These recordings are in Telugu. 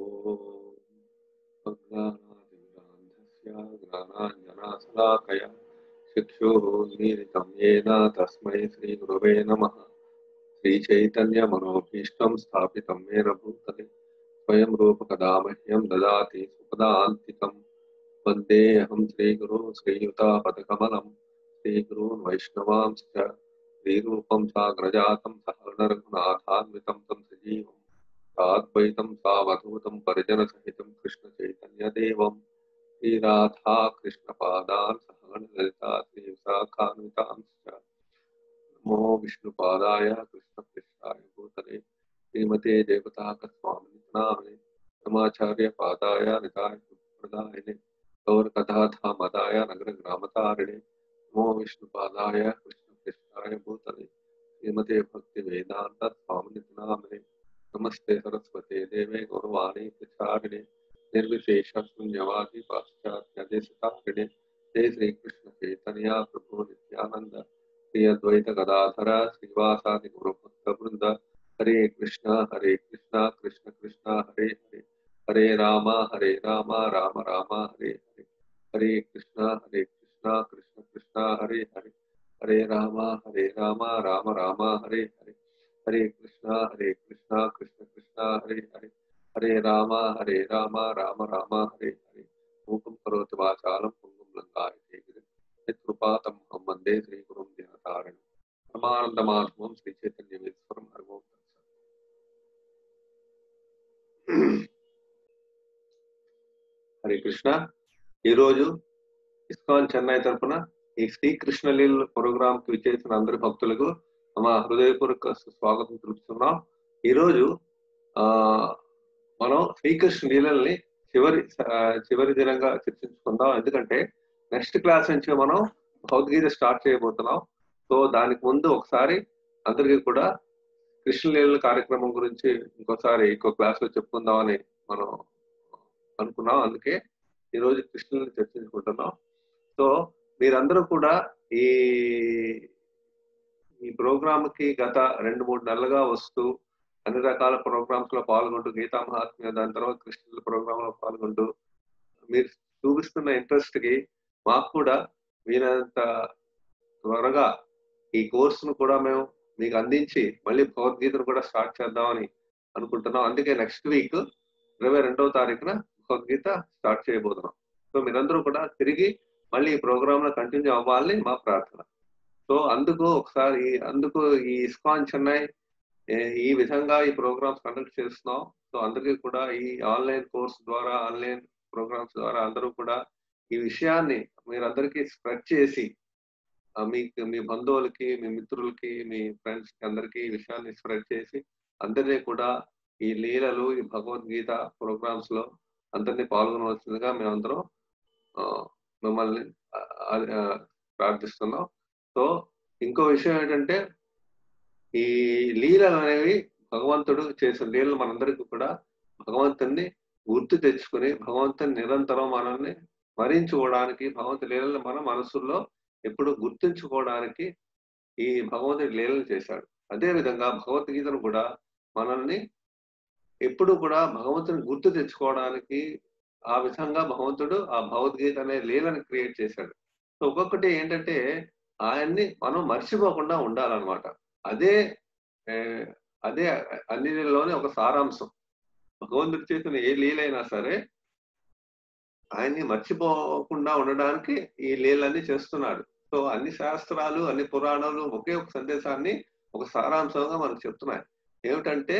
ज्ञानाञ्जनाशलाकया चक्षुरुन्मीलितं येन तस्मै श्रीगुरवे नमः श्रीचैतन्यमनोभीष्टं स्थापितं येन भूतले स्वयं रूपकदा मह्यं ददाति सुपदान्तिकं वन्देऽहं श्रीगुरो श्रीयुतापदकमलं श्रीगुरून् वैष्णवांश्च श्रीरूपं साग्रजातं सहगणरघुनाथान्वितं तं सजीवम् साद्वैतं सावधूतं परिजनसहितं कृष्णचैतन्यदेवं श्रीराधा कृष्णपादान् सहगणललिता श्रीविशाखान्वितांश्च नमो विष्णुपादाय कृष्णपृष्ठाय भूतले श्रीमते देवताकस्वामिनामिने नमाचार्यपादाय निताय प्रदायिने गौरकथाधामदाय नगरग्रामतारिणे नमो विष्णुपादाय कृष्णपृष्ठाय भूतले श्रीमते भक्तिवेदान्तस्वामिनामिने नमस्ते सरस्वते देवे गौरवाणी प्रचारिणे निर्विशेष शून्यवादी पाश्चात्यदेशतारिणे जय श्री कृष्ण चैतन्य प्रभु नित्यानंद श्री अद्वैत गदाधर श्रीवासादि गुरुभक्त वृंद हरे कृष्ण हरे कृष्ण कृष्ण कृष्ण हरे हरे हरे राम हरे राम राम राम हरे हरे हरे कृष्ण हरे कृष्ण कृष्ण कृष्ण हरे हरे हरे राम हरे राम राम राम हरे हरे हरे कृष्ण हरे कृष्ण कृष्ण कृष्ण हरे हरे हरे राम हरे राम राम राम हरे हरे मूकं करोति वाचालं पुङ्गुं लङ्कायते गिरिं यत्कृपातमहं वन्दे श्रीगुरुं दिनतारिणं परमानन्दमाधवं श्रीचैतन्यमेश्वरं हरिओं హరే కృష్ణ ఈరోజు ఇస్కాన్ చెన్నై తరపున ఈ శ్రీకృష్ణ లీల ప్రోగ్రామ్ కి విచ్చేసిన అందరి భక్తులకు మా హృదయపూర్వక స్వాగతం తెలుపుతున్నాం ఈరోజు ఆ మనం శ్రీకృష్ణ లీలల్ని చివరి ఆ, చివరి దినంగా చర్చించుకుందాం ఎందుకంటే నెక్స్ట్ క్లాస్ నుంచి మనం భగవద్గీత స్టార్ట్ చేయబోతున్నాం సో దానికి ముందు ఒకసారి అందరికీ కూడా కృష్ణలీల కార్యక్రమం గురించి ఇంకోసారి ఇంకో క్లాస్ లో చెప్పుకుందామని మనం అనుకున్నాం అందుకే ఈ రోజు కృష్ణుని చర్చించుకుంటున్నాం సో మీరందరూ కూడా ఈ ఈ ప్రోగ్రామ్ కి గత రెండు మూడు నెలలుగా వస్తూ అన్ని రకాల ప్రోగ్రామ్స్ లో పాల్గొంటూ గీతా మహాత్మ్య దాని తర్వాత కృష్ణుల ప్రోగ్రామ్ లో పాల్గొంటూ మీరు చూపిస్తున్న ఇంట్రెస్ట్ కి మాకు కూడా వీరంత త్వరగా ఈ కోర్సును కూడా మేము మీకు అందించి మళ్ళీ భగవద్గీతను కూడా స్టార్ట్ చేద్దామని అనుకుంటున్నాం అందుకే నెక్స్ట్ వీక్ ఇరవై రెండవ తారీఖున భగవద్గీత స్టార్ట్ చేయబోతున్నాం సో మీరందరూ కూడా తిరిగి మళ్ళీ ఈ ప్రోగ్రామ్ లో కంటిన్యూ అవ్వాలని మా ప్రార్థన సో అందుకు ఒకసారి అందుకు ఈ ఇస్కాన్ చెన్నై ఏ- ఈ విధంగా ఈ ప్రోగ్రామ్స్ కండక్ట్ చేస్తున్నాం సో అందరికీ కూడా ఈ ఆన్లైన్ కోర్స్ ద్వారా ఆన్లైన్ ప్రోగ్రామ్స్ ద్వారా అందరూ కూడా ఈ విషయాన్ని మీరందరికీ స్ప్రెడ్ చేసి ఆ, మీకు మీ బంధువులకి మీ మిత్రులకి మీ ఫ్రెండ్స్ కి అందరికీ ఈ విషయాన్ని స్ప్రెడ్ చేసి అందరినీ కూడా ఈ లీలలు ఈ భగవద్గీత ప్రోగ్రామ్స్ లో అందరినీ పాల్గొనవలసిందిగా మేమందరం ఆ, మిమ్మల్ని ఆ, ఆ, ప్రార్థిస్తున్నాం సో ఇంకో విషయం ఏంటంటే ఈ లీలలు అనేవి భగవంతుడు చేసిన లీలలు మనందరికీ కూడా భగవంతుని గుర్తు తెచ్చుకుని భగవంతుని నిరంతరం మనల్ని స్మరించుకోవడానికి భగవంతుని లీలలు మన మనసుల్లో ఎప్పుడు గుర్తుంచుకోవడానికి ఈ భగవంతుడి లీలలు చేశాడు అదే విధంగా భగవద్గీతను కూడా మనల్ని ఎప్పుడు కూడా భగవంతుని గుర్తు తెచ్చుకోవడానికి ఆ విధంగా భగవంతుడు ఆ భగవద్గీత అనే లీలను క్రియేట్ చేశాడు సో ఒక్కొక్కటి ఏంటంటే ఆయన్ని మనం మర్చిపోకుండా ఉండాలన్నమాట అదే ఏ, అదే అన్ని లీలలోనే ఒక సారాంశం భగవంతుడు చేసిన ఏ లీలైనా సరే ఆయన్ని మర్చిపోకుండా ఉండడానికి ఈ లీలన్నీ చేస్తున్నాడు సో అన్ని శాస్త్రాలు అన్ని పురాణాలు ఒకే ఒక సందేశాన్ని ఒక సారాంశంగా మనకు చెప్తున్నాయి ఏమిటంటే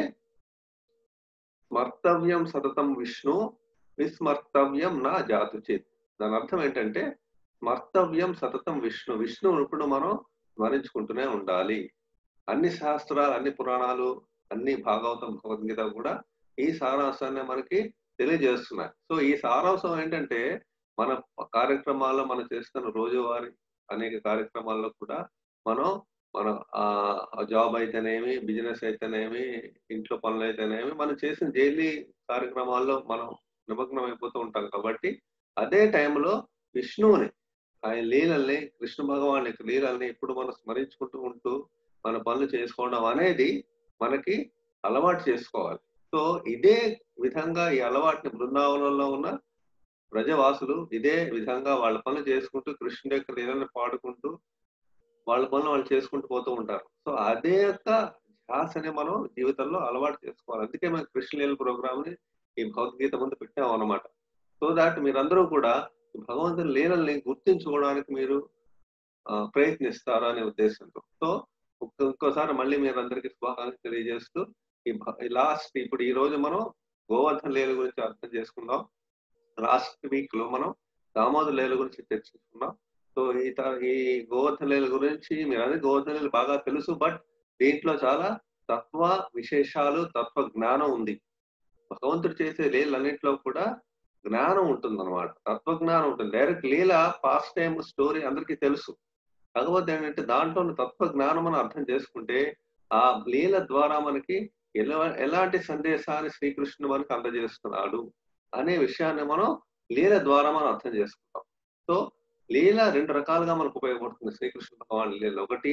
స్మర్తవ్యం సతతం విష్ణు విస్మర్తవ్యం నా జాతు చేత్ దాని అర్థం ఏంటంటే స్మర్తవ్యం సతతం విష్ణు విష్ణువు ఇప్పుడు మనం స్మరించుకుంటూనే ఉండాలి అన్ని శాస్త్రాలు అన్ని పురాణాలు అన్ని భాగవతం భగవద్గీత కూడా ఈ సారాంశాన్ని మనకి తెలియజేస్తున్నాయి సో ఈ సారాంశం ఏంటంటే మన కార్యక్రమాల్లో మనం చేస్తున్న రోజువారీ అనేక కార్యక్రమాల్లో కూడా మనం మనం ఆ జాబ్ అయితేనేమి బిజినెస్ అయితేనేమి ఇంట్లో పనులు అయితేనేమి మనం చేసిన డైలీ కార్యక్రమాల్లో మనం నిమగ్నం అయిపోతూ ఉంటాం కాబట్టి అదే టైంలో విష్ణువుని ఆయన లీలల్ని కృష్ణ భగవాన్ యొక్క లీలల్ని ఇప్పుడు మనం స్మరించుకుంటూ ఉంటూ మన పనులు చేసుకోవడం అనేది మనకి అలవాటు చేసుకోవాలి సో ఇదే విధంగా ఈ అలవాటుని బృందావనంలో ఉన్న ప్రజవాసులు ఇదే విధంగా వాళ్ళ పనులు చేసుకుంటూ కృష్ణుడి యొక్క లీలను పాడుకుంటూ వాళ్ళ పనులు వాళ్ళు చేసుకుంటూ పోతూ ఉంటారు సో అదే యొక్క ధ్యాసని మనం జీవితంలో అలవాటు చేసుకోవాలి అందుకే మనం కృష్ణలీల ప్రోగ్రామ్ ని ఈ భగవద్గీత ముందు పెట్టాం అన్నమాట సో దాట్ మీరందరూ కూడా భగవంతుని లీలల్ని గుర్తించుకోవడానికి మీరు ప్రయత్నిస్తారు అనే ఉద్దేశంతో సో ఇంకోసారి మళ్ళీ మీరు అందరికీ శుభాకాంక్షలు తెలియజేస్తూ ఈ లాస్ట్ ఇప్పుడు ఈ రోజు మనం గోవర్ధన్ లీల గురించి అర్థం చేసుకుందాం లాస్ట్ వీక్ లో మనం దామోదర్ లీల గురించి చర్చించుకున్నాం సో ఈ ఈ గోవర్ధన్ లీల గురించి మీరు అదే గోవర్ధన్ లీల బాగా తెలుసు బట్ దీంట్లో చాలా తత్వ విశేషాలు తత్వ జ్ఞానం ఉంది భగవంతుడు చేసే లీలన్నింటిలో కూడా జ్ఞానం ఉంటుంది అనమాట తత్వ జ్ఞానం ఉంటుంది డైరెక్ట్ లీల పాస్ట్ టైం స్టోరీ అందరికీ తెలుసు కాకపోతే ఏంటంటే దాంట్లో ఉన్న తత్వ జ్ఞానం మనం అర్థం చేసుకుంటే ఆ లీల ద్వారా మనకి ఎలా ఎలాంటి సందేశాన్ని శ్రీకృష్ణుడు మనకి అందజేస్తున్నాడు అనే విషయాన్ని మనం లీల ద్వారా మనం అర్థం చేసుకుంటాం సో లీల రెండు రకాలుగా మనకు ఉపయోగపడుతుంది శ్రీకృష్ణ భగవాన్ లీల ఒకటి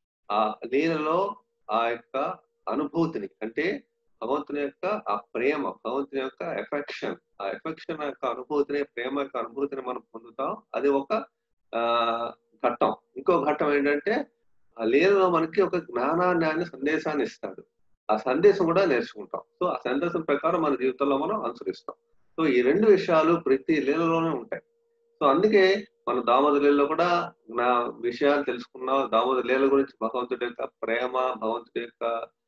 ఆ లీలలో ఆ యొక్క అనుభూతిని అంటే భగవంతుని యొక్క ఆ ప్రేమ భగవంతుని యొక్క ఎఫెక్షన్ ఆ ఎఫెక్షన్ యొక్క అనుభూతిని ప్రేమ యొక్క అనుభూతిని మనం పొందుతాం అది ఒక ఆ ఘట్టం ఇంకో ఘట్టం ఏంటంటే ఆ లీలలో మనకి ఒక జ్ఞానాన్ని సందేశాన్ని ఇస్తాడు ఆ సందేశం కూడా నేర్చుకుంటాం సో ఆ సందేశం ప్రకారం మన జీవితంలో మనం అనుసరిస్తాం సో ఈ రెండు విషయాలు ప్రతి లీలలోనే ఉంటాయి సో అందుకే మన దామోదర లీలలో కూడా నా విషయాలు తెలుసుకున్నాం దామోదర లీల గురించి భగవంతుడి యొక్క ప్రేమ భగవంతుడి యొక్క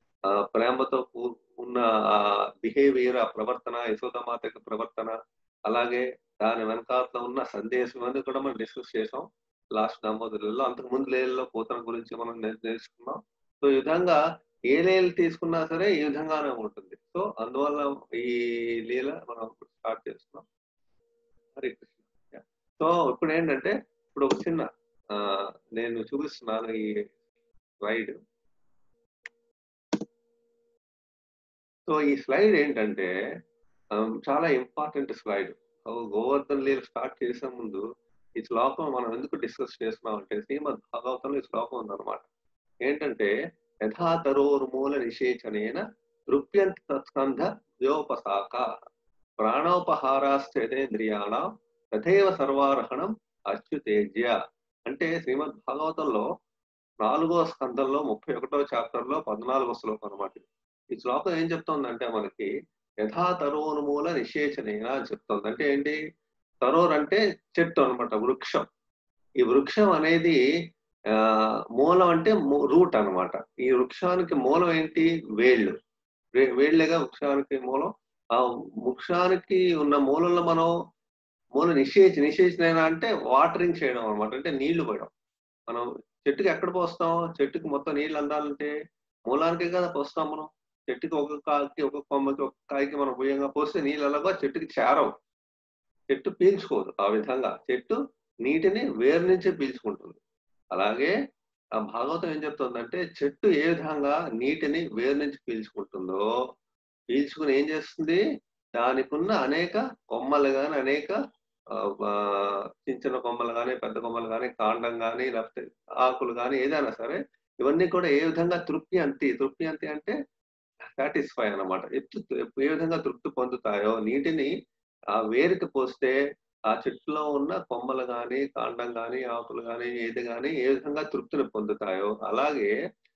ప్రేమతో ఉన్న ఆ బిహేవియర్ ఆ ప్రవర్తన యశోదమాత యొక్క ప్రవర్తన అలాగే దాని వెనకాతలో ఉన్న సందేశం అనేది కూడా మనం డిస్కస్ చేసాం లాస్ట్ దామోదరులలో అంతకు ముందు లేలలో పోతన గురించి మనం నేర్చుకున్నాం సో ఈ విధంగా ఏ లీల తీసుకున్నా సరే ఈ విధంగానే ఉంటుంది సో అందువల్ల ఈ లీల మనం స్టార్ట్ చేస్తున్నాం హరే కృష్ణ సో ఇప్పుడు ఏంటంటే ఇప్పుడు ఒక చిన్న నేను చూపిస్తున్నాను ఈ స్లైడ్ సో ఈ స్లైడ్ ఏంటంటే చాలా ఇంపార్టెంట్ స్లైడ్ గోవర్ధన్ లీల స్టార్ట్ చేసే ముందు ఈ శ్లోకం మనం ఎందుకు డిస్కస్ చేస్తున్నాం అంటే శ్రీమద్ భాగవతంలో ఈ శ్లోకం ఉందన్నమాట ఏంటంటే యథాతరోర్మూల నిషేచనేన నృప్యంత తత్స్కంధ వ్యోపసాక ప్రాణోపహారాశ్చేంద్రియాణం తథైవ సర్వార్హణం అచ్యుతేజ్య అంటే శ్రీమద్ భాగవతంలో నాలుగో స్కంధంలో ముప్పై ఒకటో చాప్టర్ లో పద్నాలుగో శ్లోకం అనమాట ఈ శ్లోకం ఏం చెప్తోందంటే మనకి యథా తరోన్మూల నిషేచనేన అని చెప్తోంది అంటే ఏంటి తరోర్ అంటే చెట్టు అనమాట వృక్షం ఈ వృక్షం అనేది ఆ మూలం అంటే రూట్ అనమాట ఈ వృక్షానికి మూలం ఏంటి వేళ్ళు వేళ్ళేగా వృక్షానికి మూలం ఆ వృక్షానికి ఉన్న మూలంలో మనం మూల నిషేచ నిషేచన అంటే వాటరింగ్ చేయడం అనమాట అంటే నీళ్లు పోయడం మనం చెట్టుకి ఎక్కడ పోస్తాం చెట్టుకి మొత్తం నీళ్ళు అందాలంటే మూలానికే కదా పోస్తాం మనం చెట్టుకి ఒక కాకి ఒక కొమ్మకి ఒక కాయకి మనం పోయంగా పోస్తే నీళ్ళు ఎలాగో చెట్టుకి చేరవు చెట్టు పీల్చుకోదు ఆ విధంగా చెట్టు నీటిని వేరు నుంచే పీల్చుకుంటుంది అలాగే ఆ భాగవతం ఏం చెప్తుందంటే చెట్టు ఏ విధంగా నీటిని వేరు నుంచి పీల్చుకుంటుందో పీల్చుకుని ఏం చేస్తుంది దానికి ఉన్న అనేక కొమ్మలు కానీ అనేక చిన్న చిన్న కొమ్మలు కానీ పెద్ద కొమ్మలు కానీ కాండం కానీ లేకపోతే ఆకులు కానీ ఏదైనా సరే ఇవన్నీ కూడా ఏ విధంగా తృప్తి అంతి తృప్తి అంతి అంటే సాటిస్ఫై అనమాట ఎత్తు ఏ విధంగా తృప్తి పొందుతాయో నీటిని ఆ వేరుకి పోస్తే ఆ చెట్టులో ఉన్న కొమ్మలు కానీ కాండం కానీ ఆకులు కానీ ఏది కానీ ఏ విధంగా తృప్తిని పొందుతాయో అలాగే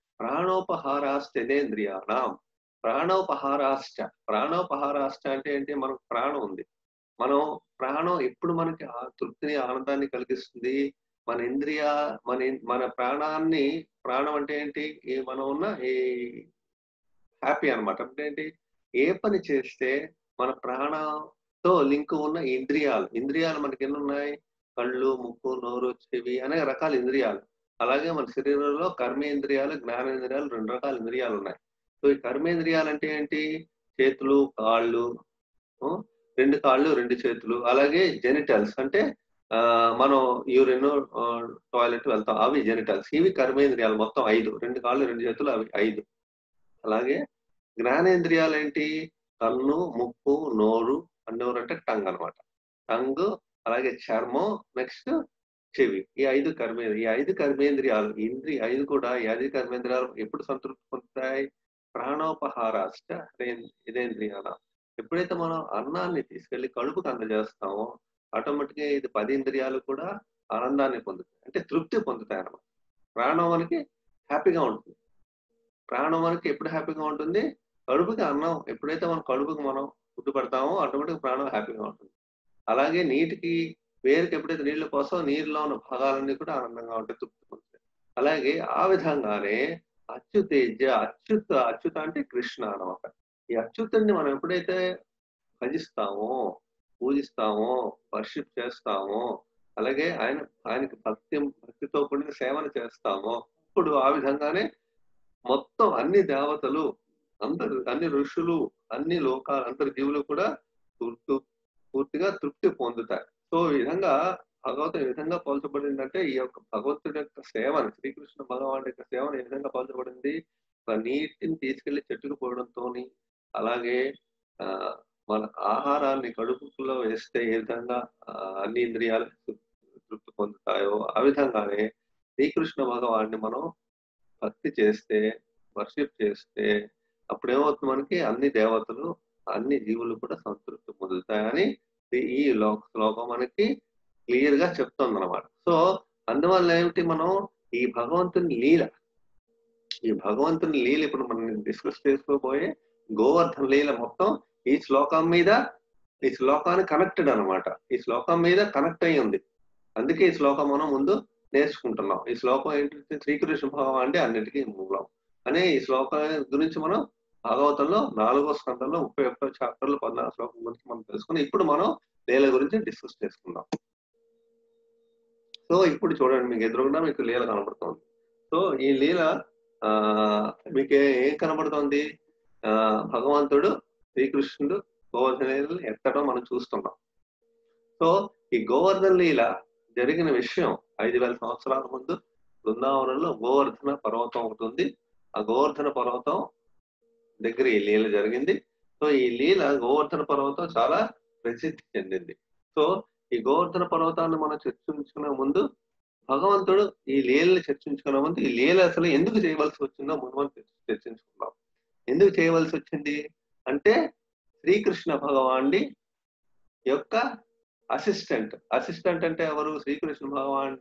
ప్రాణోపహారాశ్చనేంద్రియాణం ప్రాణోపహారాశ్చ ప్రాణోపహారాశ్చ అంటే ఏంటి మనకు ప్రాణం ఉంది మనం ప్రాణం ఎప్పుడు మనకి ఆ తృప్తిని ఆనందాన్ని కలిగిస్తుంది మన ఇంద్రియ మన మన ప్రాణాన్ని ప్రాణం అంటే ఏంటి ఈ మనం ఉన్న ఈ హ్యాపీ అనమాట అంటే ఏంటి ఏ పని చేస్తే మన ప్రాణంతో లింక్ ఉన్న ఇంద్రియాలు ఇంద్రియాలు మనకి ఎన్ని ఉన్నాయి కళ్ళు ముక్కు నోరు చెవి అనేక రకాల ఇంద్రియాలు అలాగే మన శరీరంలో కర్మేంద్రియాలు జ్ఞానేంద్రియాలు రెండు రకాల ఇంద్రియాలు ఉన్నాయి సో ఈ కర్మేంద్రియాలు అంటే ఏంటి చేతులు కాళ్ళు రెండు కాళ్ళు రెండు చేతులు అలాగే జెనిటల్స్ అంటే మనం యూరిన్ టాయిలెట్ వెళ్తాం అవి జెనిటల్స్ ఇవి కర్మేంద్రియాలు మొత్తం ఐదు రెండు కాళ్ళు రెండు చేతులు అవి ఐదు అలాగే జ్ఞానేంద్రియాలు ఏంటి కన్ను ముక్కు నోరు నోరు అంటే టంగ్ అనమాట టంగ్ అలాగే చర్మం నెక్స్ట్ చెవి ఈ ఐదు కర్మేంద్రియ ఈ ఐదు కర్మేంద్రియాలు ఇంద్రి ఐదు కూడా ఈ ఐదు కర్మేంద్రియాలు ఎప్పుడు సంతృప్తి పొందుతాయి ప్రాణోపహారాష్ట ఇదేంద్రియాల ఎప్పుడైతే మనం అన్నాన్ని తీసుకెళ్లి కడుపుకి అందజేస్తామో ఆటోమేటిక్ గా ఇది పది ఇంద్రియాలు కూడా ఆనందాన్ని పొందుతాయి అంటే తృప్తి పొందుతాయి అన్నమాట ప్రాణం మనకి హ్యాపీగా ఉంటుంది ప్రాణం మనకి ఎప్పుడు హ్యాపీగా ఉంటుంది కడుపుకి అన్నం ఎప్పుడైతే మనం కడుపుకి మనం ఫుడ్ పెడతామో ఆటోమేటిక్ ప్రాణం హ్యాపీగా ఉంటుంది అలాగే నీటికి వేరుకి ఎప్పుడైతే నీళ్లు పోసో నీరులో ఉన్న భాగాలన్నీ కూడా ఆనందంగా ఉంటాయి తృప్తి పొందుతాయి అలాగే ఆ విధంగానే అచ్యుతేజ అచ్యుత అచ్యుత అంటే కృష్ణ అనమాట ఈ అచ్యుతుడిని మనం ఎప్పుడైతే భజిస్తామో పూజిస్తామో వర్షిప్ చేస్తామో అలాగే ఆయన ఆయనకి భక్తి భక్తితో కూడిన సేవన చేస్తామో ఇప్పుడు ఆ విధంగానే మొత్తం అన్ని దేవతలు అందరు అన్ని ఋషులు అన్ని లోకాలు అందరి జీవులు కూడా తృప్తి పూర్తిగా తృప్తి పొందుతాయి సో ఈ విధంగా భగవతం ఏ విధంగా పోల్చబడిందంటే ఈ యొక్క భగవంతుడి యొక్క సేవను శ్రీకృష్ణ భగవాన్ యొక్క సేవను ఏ విధంగా పోల్చబడింది ఒక నీటిని తీసుకెళ్లి చెట్టుకు పోవడంతో అలాగే ఆ మన ఆహారాన్ని కడుపులో వేస్తే ఏ విధంగా అన్ని ఇంద్రియాలు తృప్తి పొందుతాయో ఆ విధంగానే శ్రీకృష్ణ భగవాన్ని మనం భక్తి చేస్తే వర్షిప్ చేస్తే అప్పుడేమవుతుంది మనకి అన్ని దేవతలు అన్ని జీవులు కూడా సంతృప్తి పొందుతాయని ఈ శ్లోకం మనకి క్లియర్ గా చెప్తుంది అనమాట సో అందువల్ల ఏమిటి మనం ఈ భగవంతుని లీల ఈ భగవంతుని లీల ఇప్పుడు మనం డిస్కస్ చేసుకోబోయే గోవర్ధన్ లీల మొత్తం ఈ శ్లోకం మీద ఈ శ్లోకానికి కనెక్టెడ్ అనమాట ఈ శ్లోకం మీద కనెక్ట్ అయ్యి ఉంది అందుకే ఈ శ్లోకం మనం ముందు నేర్చుకుంటున్నాం ఈ శ్లోకం ఏంటంటే శ్రీకృష్ణ భగవాన్ అంటే అన్నిటికీ మూలం అనే ఈ శ్లోకం గురించి మనం భాగవతంలో నాలుగో స్కందంలో ముప్పై ఒక్క చాప్టర్లు పద్నాలుగు శ్లోకం గురించి మనం తెలుసుకుని ఇప్పుడు మనం లీల గురించి డిస్కస్ చేసుకుందాం సో ఇప్పుడు చూడండి మీకు ఎదురుగుండా మీకు లీల కనబడుతుంది సో ఈ లీల ఆ మీకు ఏం కనబడుతుంది ఆ భగవంతుడు శ్రీకృష్ణుడు గోవర్ధన లీలను ఎత్తడం మనం చూస్తున్నాం సో ఈ గోవర్ధన లీల జరిగిన విషయం ఐదు వేల సంవత్సరాల ముందు బృందావనంలో గోవర్ధన పర్వతం ఒకటి ఉంది ఆ గోవర్ధన పర్వతం దగ్గర ఈ లీల జరిగింది సో ఈ లీల గోవర్ధన పర్వతం చాలా ప్రసిద్ధి చెందింది సో ఈ గోవర్ధన పర్వతాన్ని మనం చర్చించుకునే ముందు భగవంతుడు ఈ లీలని చర్చించుకునే ముందు ఈ లీల అసలు ఎందుకు చేయవలసి వచ్చిందో ముందు మనం చర్చించుకుందాం ఎందుకు చేయవలసి వచ్చింది అంటే శ్రీకృష్ణ భగవాన్ని యొక్క అసిస్టెంట్ అసిస్టెంట్ అంటే ఎవరు శ్రీకృష్ణ భగవాన్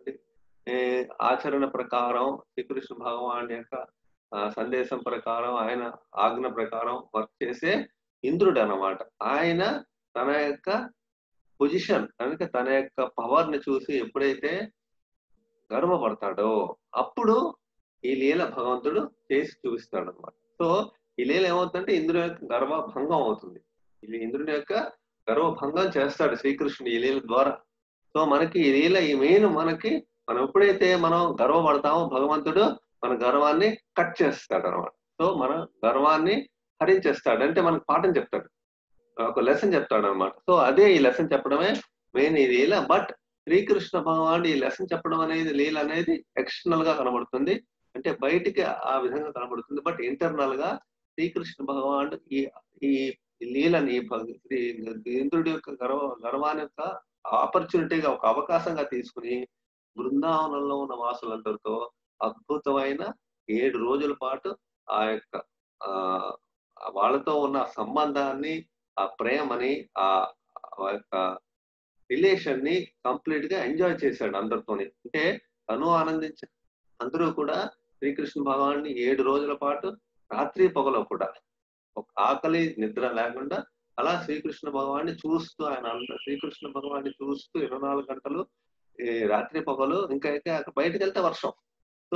ఆచరణ ప్రకారం శ్రీకృష్ణ భగవాన్ యొక్క సందేశం ప్రకారం ఆయన ఆజ్ఞ ప్రకారం వర్క్ చేసే ఇంద్రుడు అనమాట ఆయన తన యొక్క పొజిషన్ కనుక తన యొక్క పవర్ ని చూసి ఎప్పుడైతే గర్వపడతాడో అప్పుడు ఈ లీల భగవంతుడు చేసి చూపిస్తాడు అనమాట సో ఈ లీల ఏమవుతుందంటే ఇంద్రుని యొక్క గర్వ భంగం అవుతుంది ఇది ఇంద్రుని యొక్క గర్వభంగం చేస్తాడు శ్రీకృష్ణుడు ఈ లీల ద్వారా సో మనకి ఈ లీల ఈ మెయిన్ మనకి మనం ఎప్పుడైతే మనం గర్వపడతామో భగవంతుడు మన గర్వాన్ని కట్ చేస్తాడు అనమాట సో మన గర్వాన్ని హరించేస్తాడు అంటే మనకు పాఠం చెప్తాడు ఒక లెసన్ చెప్తాడు అనమాట సో అదే ఈ లెసన్ చెప్పడమే మెయిన్ ఈ లీల బట్ శ్రీకృష్ణ భగవాన్ ఈ లెసన్ చెప్పడం అనేది లీల అనేది ఎక్స్టర్నల్ గా కనబడుతుంది అంటే బయటికి ఆ విధంగా కనబడుతుంది బట్ ఇంటర్నల్ గా శ్రీకృష్ణ భగవాన్ ఈ ఈ లీలని ఇంద్రుడి యొక్క గర్వ గర్వాన్ని యొక్క ఆపర్చునిటీగా ఒక అవకాశంగా తీసుకుని బృందావనంలో ఉన్న వాసులందరితో అద్భుతమైన ఏడు రోజుల పాటు ఆ యొక్క ఆ వాళ్ళతో ఉన్న సంబంధాన్ని ఆ ప్రేమని ఆ యొక్క రిలేషన్ ని కంప్లీట్ గా ఎంజాయ్ చేశాడు అందరితోని అంటే తను ఆనందించ అందరూ కూడా శ్రీకృష్ణ భగవాన్ని ఏడు రోజుల పాటు రాత్రి పొగలో కూడా ఒక ఆకలి నిద్ర లేకుండా అలా శ్రీకృష్ణ భగవాన్ని చూస్తూ ఆయన శ్రీకృష్ణ భగవాన్ని చూస్తూ ఇరవై నాలుగు గంటలు రాత్రి పొగలు ఇంకా అయితే బయటకు వెళ్తే వర్షం సో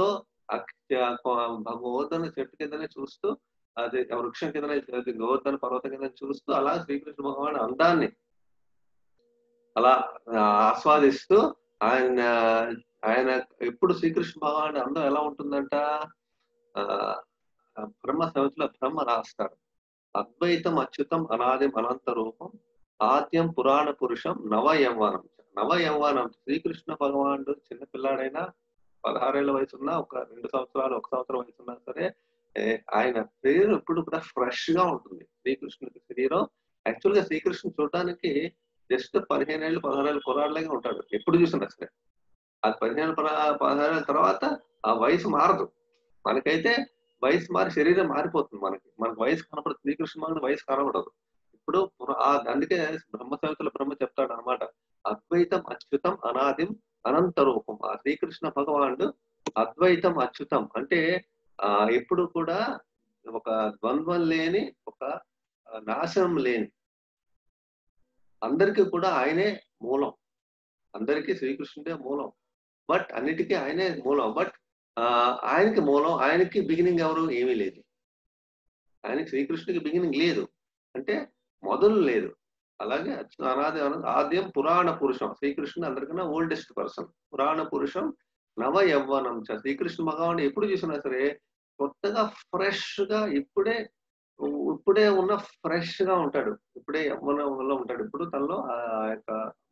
గోవర్ధన చెట్టు కిందనే చూస్తూ అది వృక్షం కిందనే గోవర్ధన పర్వతం కింద చూస్తూ అలా శ్రీకృష్ణ భగవాన్ అందాన్ని అలా ఆస్వాదిస్తూ ఆయన ఆయన ఎప్పుడు శ్రీకృష్ణ భగవాన్ అందం ఎలా ఉంటుందంట ఆ బ్రహ్మ సంవత్సరంలో బ్రహ్మ రాస్తాడు అద్వైతం అచ్యుతం అనాదిం అనంత రూపం ఆద్యం పురాణ పురుషం నవ యవ్వనం నవ యవ్వనం శ్రీకృష్ణ భగవానుడు చిన్న పిల్లాడైనా పదహారేళ్ల వయసు ఉన్నా ఒక రెండు సంవత్సరాలు ఒక సంవత్సరం వయసు ఉన్నా సరే ఆయన శరీరం ఎప్పుడు కూడా ఫ్రెష్ గా ఉంటుంది శ్రీకృష్ణుడి శరీరం యాక్చువల్ గా శ్రీకృష్ణుడు చూడడానికి జస్ట్ పదిహేను ఏళ్ళు పదహారేళ్ళు కురాళ్ళగా ఉంటాడు ఎప్పుడు చూసినా సరే అది పదిహేను పదహారేళ్ళ తర్వాత ఆ వయసు మారదు మనకైతే వయసు మారి శరీరం మారిపోతుంది మనకి మనకు వయసు కనపడదు శ్రీకృష్ణ మనకి వయసు కనబడదు ఇప్పుడు ఇప్పుడు పుర- ఆ అందుకే బ్రహ్మ సంహితలో బ్రహ్మ చెప్తాడు అనమాట అద్వైతం అచ్యుతం అనాదిం అనంత రూపం ఆ శ్రీకృష్ణ భగవానుడు అద్వైతం అచ్యుతం అంటే ఆ ఎప్పుడు కూడా ఒక ద్వంద్వం లేని ఒక ఆ, నాశనం లేని అందరికీ కూడా ఆయనే మూలం అందరికీ శ్రీకృష్ణుడే మూలం బట్ అన్నిటికీ ఆయనే మూలం బట్ ఆయనకి మూలం ఆయనకి బిగినింగ్ ఎవరు ఏమీ లేదు ఆయనకి శ్రీకృష్ణుడికి బిగినింగ్ లేదు అంటే మొదలు లేదు అలాగే అచ్చు- అనాది అన- ఆద్యం పురాణ పురుషం శ్రీకృష్ణుడు అందరికన్నా ఓల్డెస్ట్ పర్సన్ పురాణ పురుషం నవ యవ్వనం చ శ్రీకృష్ణ భగవాన్ ఎప్పుడు చూసినా సరే కొత్తగా ఫ్రెష్ గా ఇప్పుడే ఇప్పుడే ఉన్న ఫ్రెష్ గా ఉంటాడు ఇప్పుడే యవ్వనంలో ఉంటాడు ఇప్పుడు తనలో ఆ యొక్క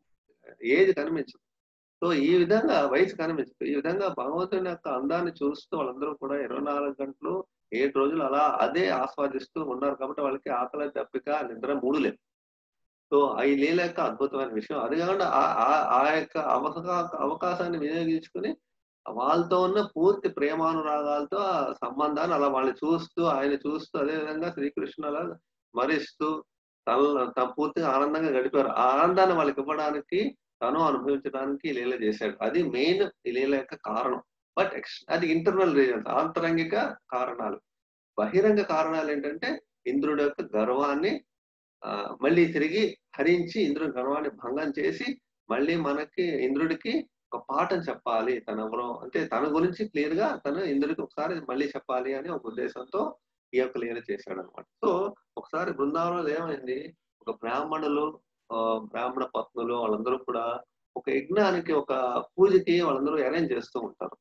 ఏజ్ కనిపించదు సో ఈ విధంగా వయసు కనిపించదు ఈ విధంగా భగవంతుని యొక్క అందాన్ని చూస్తూ వాళ్ళందరూ కూడా ఇరవై నాలుగు గంటలు ఏడు రోజులు అలా అదే ఆస్వాదిస్తూ ఉన్నారు కాబట్టి వాళ్ళకి ఆకలి దప్పిక నిద్ర మూడు లేదు సో ఈ లీల యొక్క అద్భుతమైన విషయం అది కాకుండా ఆ- ఆ- ఆ యొక్క అవకా అవకాశాన్ని వినియోగించుకుని వాళ్ళతో ఉన్న పూర్తి ప్రేమానురాగాలతో ఆ సంబంధాన్ని అలా వాళ్ళని చూస్తూ ఆయన చూస్తూ అదే విధంగా శ్రీకృష్ణ అలా స్మరిస్తూ తన తన పూర్తిగా ఆనందంగా గడిపారు ఆ ఆనందాన్ని వాళ్ళకి ఇవ్వడానికి తను అనుభవించడానికి ఈ లీల చేశాడు అది మెయిన్ ఈ లీల యొక్క కారణం బట్ ఎక్స్ అది ఇంటర్నల్ రీజన్స్ ఆంతరంగిక కారణాలు బహిరంగ కారణాలు ఏంటంటే ఇంద్రుడి యొక్క గర్వాన్ని ఆ, మళ్ళీ తిరిగి హరించి ఇంద్రుడి గర్వాన్ని భంగం చేసి మళ్ళీ మనకి ఇంద్రుడికి ఒక పాఠం చెప్పాలి తన ఎవరో అంటే తన గురించి క్లియర్ గా తను ఇంద్రుడికి ఒకసారి మళ్ళీ చెప్పాలి అని ఒక ఉద్దేశంతో ఈ యొక్క లీల చేశాడు అనమాట సో ఒకసారి బృందావనంలో ఏమైంది ఒక బ్రాహ్మణులు ఆ, బ్రాహ్మణ పత్నులు వాళ్ళందరూ కూడా ఒక యజ్ఞానికి ఒక పూజకి వాళ్ళందరూ అరేంజ్ చేస్తూ ఉంటారు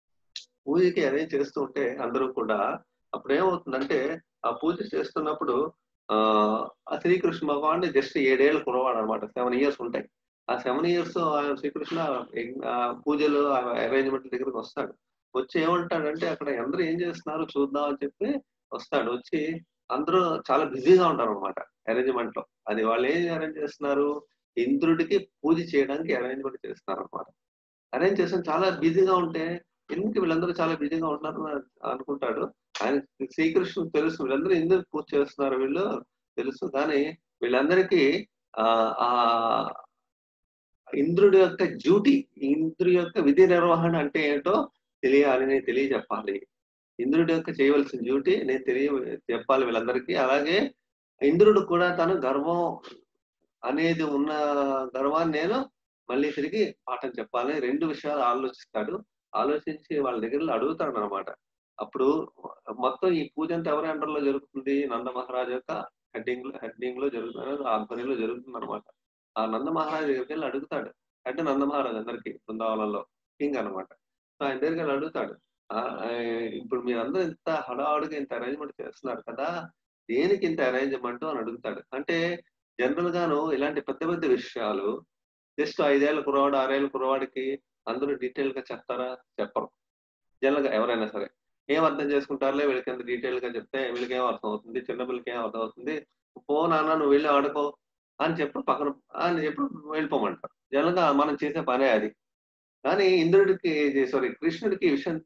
పూజకి అరేంజ్ చేస్తూ ఉంటే అందరూ కూడా అప్పుడు ఏమవుతుందంటే ఆ పూజ చేస్తున్నప్పుడు ఆ ఆ శ్రీకృష్ణ భగవాన్ జస్ట్ ఏడేళ్ళు కురవాడు అనమాట సెవెన్ ఇయర్స్ ఉంటాయి ఆ సెవెన్ ఇయర్స్ శ్రీకృష్ణ యజ్ఞ- ఆ పూజలు అరేంజ్మెంట్ దగ్గరికి వస్తాడు వచ్చి ఏమంటాడంటే అక్కడ అందరూ ఏం చేస్తున్నారు చూద్దాం అని చెప్పి వస్తాడు వచ్చి అందరూ చాలా బిజీగా ఉంటారు అనమాట అరేంజ్మెంట్ లో అది వాళ్ళు ఏం అరేంజ్ చేస్తున్నారు ఇంద్రుడికి పూజ చేయడానికి అరేంజ్మెంట్ చేస్తున్నారు అనమాట అరేంజ్ చేసిన చాలా బిజీగా ఉంటే ఎందుకు వీళ్ళందరూ చాలా బిజీగా ఉంటున్నారు అని అనుకుంటాడు ఆయన శ్రీకృష్ణుడు తెలుసు వీళ్ళందరూ ఎందుకు పూజ చేస్తున్నారు వీళ్ళు తెలుసు కానీ వీళ్ళందరికీ ఆ ఆ ఇంద్రుడి యొక్క డ్యూటీ ఇంద్రుడి యొక్క విధి నిర్వహణ అంటే ఏంటో తెలియాలి నేను తెలియజెప్పాలి ఇంద్రుడి యొక్క చేయవలసిన డ్యూటీ నేను తెలియ చెప్పాలి వీళ్ళందరికీ అలాగే ఇంద్రుడు కూడా తను గర్వం అనేది ఉన్న గర్వాన్ని నేను మళ్ళీ తిరిగి పాఠం చెప్పాలని రెండు విషయాలు ఆలోచిస్తాడు ఆలోచించి వాళ్ళ దగ్గర అడుగుతాడు అనమాట అప్పుడు మొత్తం ఈ పూజ అంతా ఎవరి అండర్ లో జరుగుతుంది నంద మహారాజు యొక్క హెడ్డింగ్ లో హెడ్డింగ్ లో జరుగుతుంది ఆధ్వర్యంలో జరుగుతుంది అనమాట ఆ నంద మహారాజు దగ్గరికి వెళ్ళి అడుగుతాడు అంటే నంద మహారాజు అందరికి బృందావనంలో కింగ్ అనమాట సో ఆయన దగ్గరికి వెళ్ళి అడుగుతాడు "ఆ, ఆ, ఇప్పుడు మీరందరూ ఇంత హడావుడిగా ఇంత అరేంజ్మెంట్ చేస్తున్నారు కదా దేనికి ఇంత అరేంజ్మెంట్ అని అడుగుతాడు అంటే జనరల్ గాను ఇలాంటి పెద్ద పెద్ద విషయాలు జస్ట్ ఐదేళ్ళ కురవాడు ఆరేళ్ళ కురవాడికి అందరూ డీటెయిల్ గా చెప్తారా చెప్పరు జనరల్ గా ఎవరైనా సరే ఏం అర్థం చేసుకుంటారులే వీళ్ళకి ఎంత డీటెయిల్ గా చెప్తే వీళ్ళకి ఏం అర్థం అవుతుంది చిన్నపిల్లకి ఏం అర్థం అవుతుంది పో నాన్న నువ్వు వెళ్ళి ఆడుకో అని చెప్పి పక్కన అని చెప్పి వెళ్ళిపోమంటారు జనరల్ గా మనం చేసే పనే అది కానీ ఇంద్రుడికి సారీ కృష్ణుడికి ఈ విషయం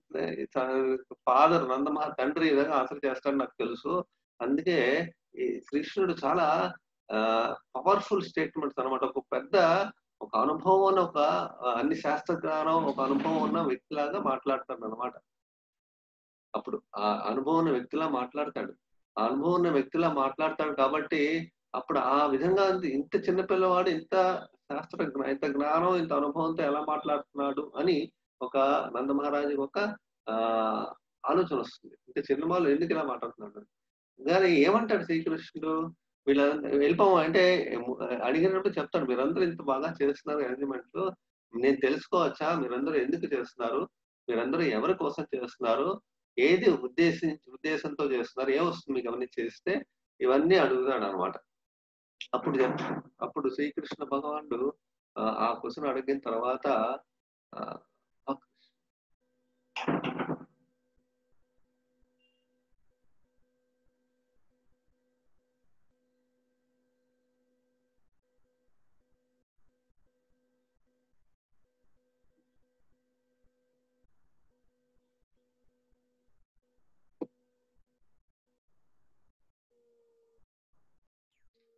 ఫాదర్ నందమహా తండ్రి ఈ విధంగా ఆన్సర్ చేస్తాడని నాకు తెలుసు అందుకే ఈ కృష్ణుడు చాలా పవర్ఫుల్ స్టేట్మెంట్స్ అన్నమాట ఒక పెద్ద ఒక అనుభవం ఉన్న ఒక ఆ, అన్ని శాస్త్ర జ్ఞానం ఒక అనుభవం ఉన్న వ్యక్తిలాగా మాట్లాడతాడు అనమాట అప్పుడు ఆ అనుభవం ఉన్న వ్యక్తిలా మాట్లాడతాడు ఆ అనుభవం ఉన్న వ్యక్తిలా మాట్లాడతాడు కాబట్టి అప్పుడు ఆ విధంగా ఇంత చిన్న పిల్లవాడు ఇంత శాస్త్ర జ్ఞా- ఇంత జ్ఞానం ఇంత అనుభవంతో ఎలా మాట్లాడుతున్నాడు అని ఒక నంద మహారాజు ఒక ఆ ఆలోచన వస్తుంది ఇంత చిన్న వాళ్ళు ఎందుకు ఇలా మాట్లాడుతున్నాడు కానీ ఏమంటాడు శ్రీకృష్ణుడు వీళ్ళందరూ వెళ్ళిపోము అంటే ము- అడిగినప్పుడు చెప్తాడు మీరందరూ ఇంత బాగా చేస్తున్నారు అరేంజ్మెంట్ నేను తెలుసుకోవచ్చా మీరందరూ ఎందుకు చేస్తున్నారు మీరందరూ ఎవరి కోసం చేస్తున్నారు ఏది ఉద్దేశించి ఉద్దేశంతో చేస్తున్నారు ఏ వస్తుంది మీకు అవన్నీ చేస్తే ఇవన్నీ అడుగుతాడు అనమాట అప్పుడు చెప్- అప్పుడు శ్రీకృష్ణ భగవానుడు ఆ, ఆ క్వశ్చన్ అడిగిన తర్వాత ఆ,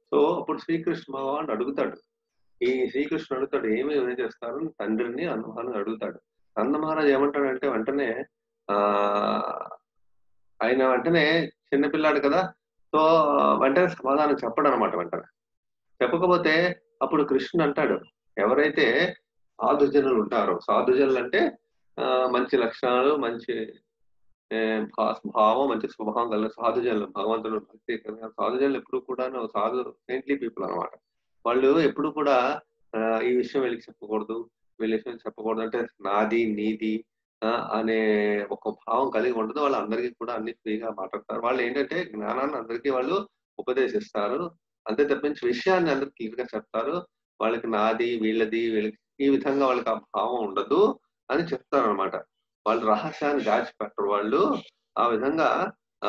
సో అప్పుడు శ్రీకృష్ణ భగవాన్ అడుగుతాడు ఈ శ్రీకృష్ణుడు అడుగుతాడు ఏమి ఏం చేస్తారు తండ్రిని నందమహారాజు అడుగుతాడు నందమహారాజు ఏమంటాడంటే వెంటనే ఆ ఆయన వెంటనే చిన్నపిల్లాడు కదా సో వెంటనే సమాధానం చెప్పడు అనమాట వెంటనే చెప్పకపోతే అప్పుడు కృష్ణుడు అంటాడు ఎవరైతే సాధుజనులు ఉంటారో సాధుజనులు అంటే ఆ, మంచి లక్షణాలు మంచి ఏ, భా- భావం మంచి స్వభావం కలిగిన సాధుజనులు భగవంతుడు భక్తి కలిగిన సాధుజనులు ఎప్పుడు కూడా సాధు సెయింట్లీ పీపుల్ అన్నమాట వాళ్ళు ఎప్పుడు కూడా ఆ, ఈ విషయం వీళ్ళకి చెప్పకూడదు వీళ్ళ విషయం చెప్పకూడదు అంటే నాది నీది ఆ, అనే ఒక భావం కలిగి ఉండదు వాళ్ళు అందరికీ కూడా అన్ని ఫ్రీగా మాట్లాడతారు వాళ్ళు ఏంటంటే జ్ఞానాన్ని అందరికీ వాళ్ళు ఉపదేశిస్తారు అంతే తప్పించి విషయాన్ని అందరికి క్లియర్ గా చెప్తారు వాళ్ళకి నాది వీళ్ళది వీళ్ళకి ఈ విధంగా వాళ్ళకి ఆ భావం ఉండదు అని చెప్తారు అనమాట వాళ్ళు రహస్యాన్ని దాచిపెట్టరు వాళ్ళు ఆ విధంగా ఆ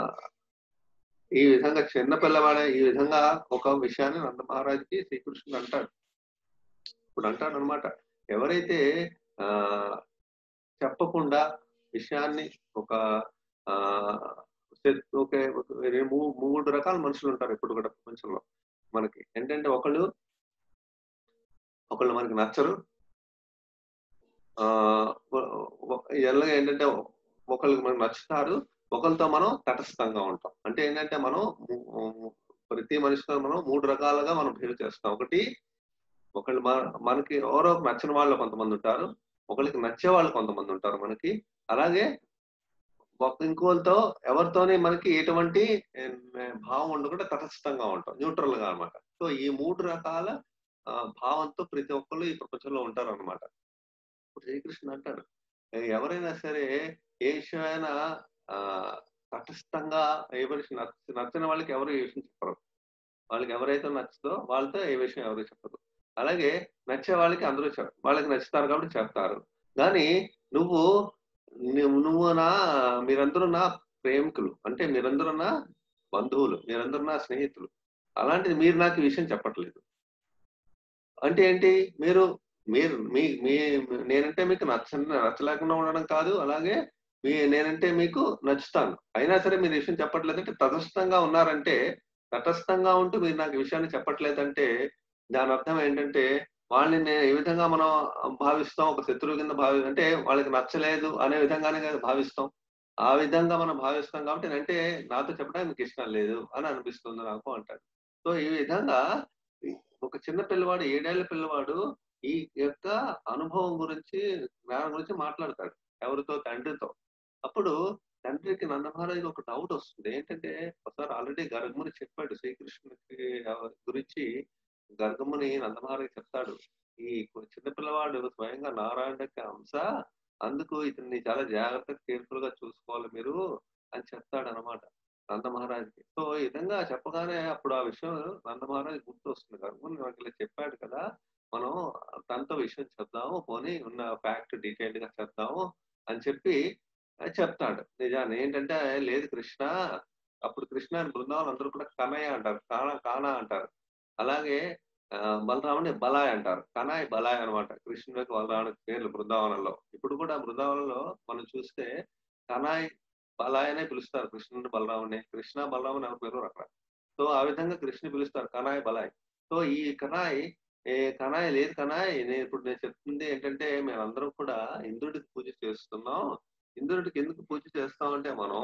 ఈ విధంగా చిన్న పిల్లవాడే ఈ విధంగా ఒక విషయాన్ని నంద మహారాజుకి శ్రీకృష్ణుడు అంటాడు ఇప్పుడు అంటాడు అనమాట ఎవరైతే ఆ చెప్పకుండా విషయాన్ని ఒక ఆ సె- ఒక ఒక మూ- మూడు రకాల మనుషులు ఉంటారు ఎప్పుడు కూడా ప్రపంచంలో మనకి ఏంటంటే ఒకళ్ళు ఒకళ్ళు మనకి నచ్చరు ఆ ఎల్లగా ఏంటంటే ఒకళ్ళకి మనకు నచ్చుతారు ఒకరితో మనం తటస్థంగా ఉంటాం అంటే ఏంటంటే మనం ము- ప్రతి మనిషితో మనం మూడు రకాలుగా మనం బిహేవ్ చేస్తాం ఒకటి ఒకళ్ళు మన- మనకి ఎవరో నచ్చిన వాళ్ళు కొంతమంది ఉంటారు ఒకళ్ళకి నచ్చే వాళ్ళు కొంతమంది ఉంటారు మనకి అలాగే ఒక ఇంకోళ్ళతో ఎవరితోనే మనకి ఎటువంటి ఏ, భావం ఉండకుండా తటస్థంగా ఉంటాం న్యూట్రల్ గా అనమాట సో ఈ మూడు రకాల ఆ, భావంతో ప్రతి ఒక్కళ్ళు ఈ ప్రపంచంలో ఉంటారు అనమాట శ్రీకృష్ణ అంటాడు "ఏ, ఎవరైనా సరే ఏ విషయమైనా ఆ తటస్థంగా ఏ విషయం నచ్చ నచ్చని వాళ్ళకి ఎవరు ఏ విషయం చెప్పరు వాళ్ళకి ఎవరైతే నచ్చుతో వాళ్ళతో ఏ విషయం ఎవరు చెప్పరు అలాగే నచ్చే వాళ్ళకి అందరూ చెప్ వాళ్ళకి నచ్చుతారు కాబట్టి చెప్తారు కానీ నువ్వు నువ్వు నువ్వు నా మీరందరూ నా ప్రేమికులు అంటే మీరందరూ నా బంధువులు మీరందరూ నా స్నేహితులు అలాంటిది మీరు నాకు ఈ విషయం చెప్పట్లేదు అంటే ఏంటి మీరు మీరు మీ మీ నేనంటే మీకు నచ్చ నచ్చలేకుండా ఉండడం కాదు అలాగే మీ నేనంటే మీకు నచ్చుతాను అయినా సరే మీరు ఈ విషయం చెప్పట్లేదంటే తటస్థంగా ఉన్నారంటే తటస్థంగా ఉంటూ మీరు నాకు ఈ విషయాన్ని చెప్పట్లేదంటే దాని అర్థం ఏంటంటే వాళ్ళని నే- ఏ విధంగా మనం భావిస్తాం ఒక శత్రువు కింద భావి అంటే వాళ్ళకి నచ్చలేదు అనే విధంగానే కదా భావిస్తాం ఆ విధంగా మనం భావిస్తాం కాబట్టి అంటే నాతో చెప్పడానికి మీకు ఇష్టం లేదు అని అనిపిస్తుంది నాకు అంటాడు సో ఈ విధంగా ఒక చిన్న పిల్లవాడు ఏడేళ్ల పిల్లవాడు ఈ యొక్క అనుభవం గురించి జ్ఞానం గురించి మాట్లాడతాడు ఎవరితో తండ్రితో అప్పుడు తండ్రికి నందమహారాజుకి ఒక డౌట్ వస్తుంది ఏంటంటే ఒకసారి ఆల్రెడీ గర్గముని చెప్పాడు శ్రీకృష్ణునికి గురించి గర్గముని నందమహారాజు చెప్తాడు ఈ చిన్నపిల్లవాడు స్వయంగా నారాయణకి అంశ అందుకు ఇతన్ని చాలా జాగ్రత్తగా కేర్ఫుల్ గా చూసుకోవాలి మీరు అని చెప్తాడు అనమాట నందమహారాజుకి సో ఈ విధంగా చెప్పగానే అప్పుడు ఆ విషయం నందమహారాజు గుర్తు వస్తుంది గర్గముని నాకు ఇలా చెప్పాడు కదా మనం తనతో విషయం చెప్దాము పోనీ ఉన్న ఫ్యాక్ట్ డీటెయిల్డ్ గా చెప్దాము అని చెప్పి చెప్తాడు నిజాన్ని ఏంటంటే లేదు కృష్ణ అప్పుడు కృష్ణ అని బృందావనం అందరూ కూడా కనయ్య అంటారు కానా కానా అంటారు అలాగే ఆ, బలరాముని బలాయ్ అంటారు కనాయ్ బలాయ్ అనమాట కృష్ణుడికి బలరాముడికి పేర్లు బృందావనంలో ఇప్పుడు కూడా బృందావనంలో మనం చూస్తే కనాయ్ బలాయ్ అనే పిలుస్తారు కృష్ణుని బలరాముని కృష్ణ బలరాముని ఎవరి పేరు అక్కడ సో ఆ విధంగా కృష్ణుని పిలుస్తారు కనాయ్ బలాయ్ సో ఈ కనాయ్ ఏ కనాయ్ లేదు కనాయ్ నేను ఇప్పుడు నేను చెప్తుంది ఏంటంటే మేమందరం కూడా ఇంద్రుడికి పూజ చేస్తున్నాం ఇంద్రుడికి ఎందుకు పూజ చేస్తామంటే మనం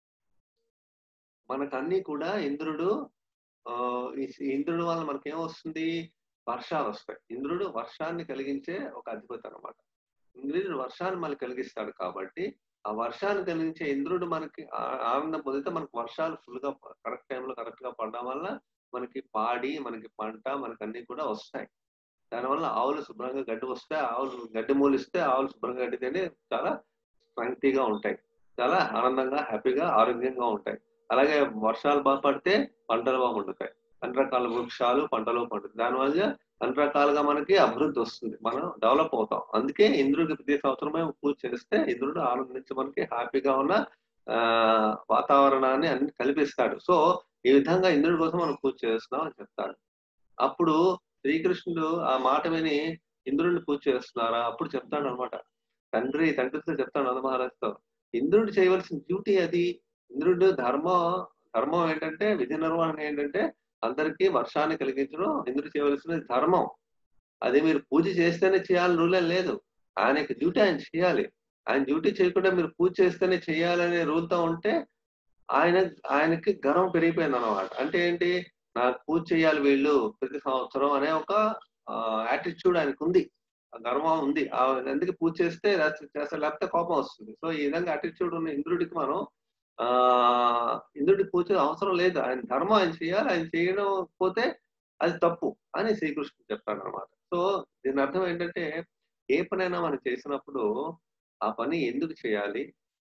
మనకన్నీ కూడా ఇంద్రుడు ఆ ఈ ఇంద్రుడు వల్ల మనకి ఏమొస్తుంది వర్షాలు వస్తాయి ఇంద్రుడు వర్షాన్ని కలిగించే ఒక అధిపతి అనమాట ఇంద్రుడు వర్షాన్ని మనకి కలిగిస్తాడు కాబట్టి ఆ వర్షాన్ని కలిగించే ఇంద్రుడు మనకి ఆ- ఆనందం పొందితే మనకు వర్షాలు ఫుల్ గా కరెక్ట్ టైంలో కరెక్ట్ గా పడడం వల్ల మనకి పాడి మనకి పంట మనకి అన్ని కూడా వస్తాయి దానివల్ల ఆవులు శుభ్రంగా గడ్డి వస్తే ఆవులు గడ్డి మూలిస్తే ఆవులు శుభ్రంగా గడ్డి తిని చాలా స్ట్రెంగ్తీగా ఉంటాయి చాలా ఆనందంగా హ్యాపీగా ఆరోగ్యంగా ఉంటాయి అలాగే వర్షాలు బాగా పడితే పంటలు బాగా పండుతాయి అన్ని రకాల వృక్షాలు పంటలు పండుతాయి దానివల్ల అన్ని రకాలుగా మనకి అభివృద్ధి వస్తుంది మనం డెవలప్ అవుతాం అందుకే ఇంద్రుడికి ప్రతి సంవత్సరమే పూజ చేస్తే ఇంద్రుడు ఆనందించి మనకి హ్యాపీగా ఉన్న ఆ వాతావరణాన్ని అన్ని కల్పిస్తాడు సో ఈ విధంగా ఇంద్రుడి కోసం మనం పూజ చేస్తున్నాం అని చెప్తాడు అప్పుడు శ్రీకృష్ణుడు ఆ మాట విని ఇంద్రుడిని పూజ చేస్తున్నారా అప్పుడు చెప్తాడు అనమాట తండ్రి తండ్రితో చెప్తాడు నంద మహారాజుతో ఇంద్రుడు చేయవలసిన డ్యూటీ అది ఇంద్రుడు ధర్మం ధర్మం ఏంటంటే విధి నిర్వహణ ఏంటంటే అందరికీ వర్షాన్ని కలిగించడం ఇంద్రుడు చేయవలసిన ధర్మం అది మీరు పూజ చేస్తేనే చేయాలని రూల్ లేదు ఆయనకి డ్యూటీ ఆయన చేయాలి ఆయన డ్యూటీ చేయకుండా మీరు పూజ చేస్తేనే చేయాలనే రూల్తో ఉంటే ఆయన ఆయనకి గర్వం పెరిగిపోయింది అనమాట అంటే ఏంటి నాకు పూజ చేయాలి వీళ్ళు ప్రతి సంవత్సరం అనే ఒక యాటిట్యూడ్ ఆయనకు ఉంది ఆ గర్వం ఉంది ఆ ఎందుకు పూజ చేస్తే చేస్తే లేకపోతే కోపం వస్తుంది సో ఈ విధంగా యాటిట్యూడ్ ఉన్న ఇంద్రుడికి మనం ఆ ఇంద్రుడికి పూజ అవసరం లేదు ఆయన ధర్మం ఆయన చేయాలి ఆయన చేయడం పోతే అది తప్పు అని శ్రీకృష్ణుడు చెప్తాడు అనమాట సో దీని అర్థం ఏంటంటే ఏ పనైనా మనం చేసినప్పుడు ఆ పని ఎందుకు చేయాలి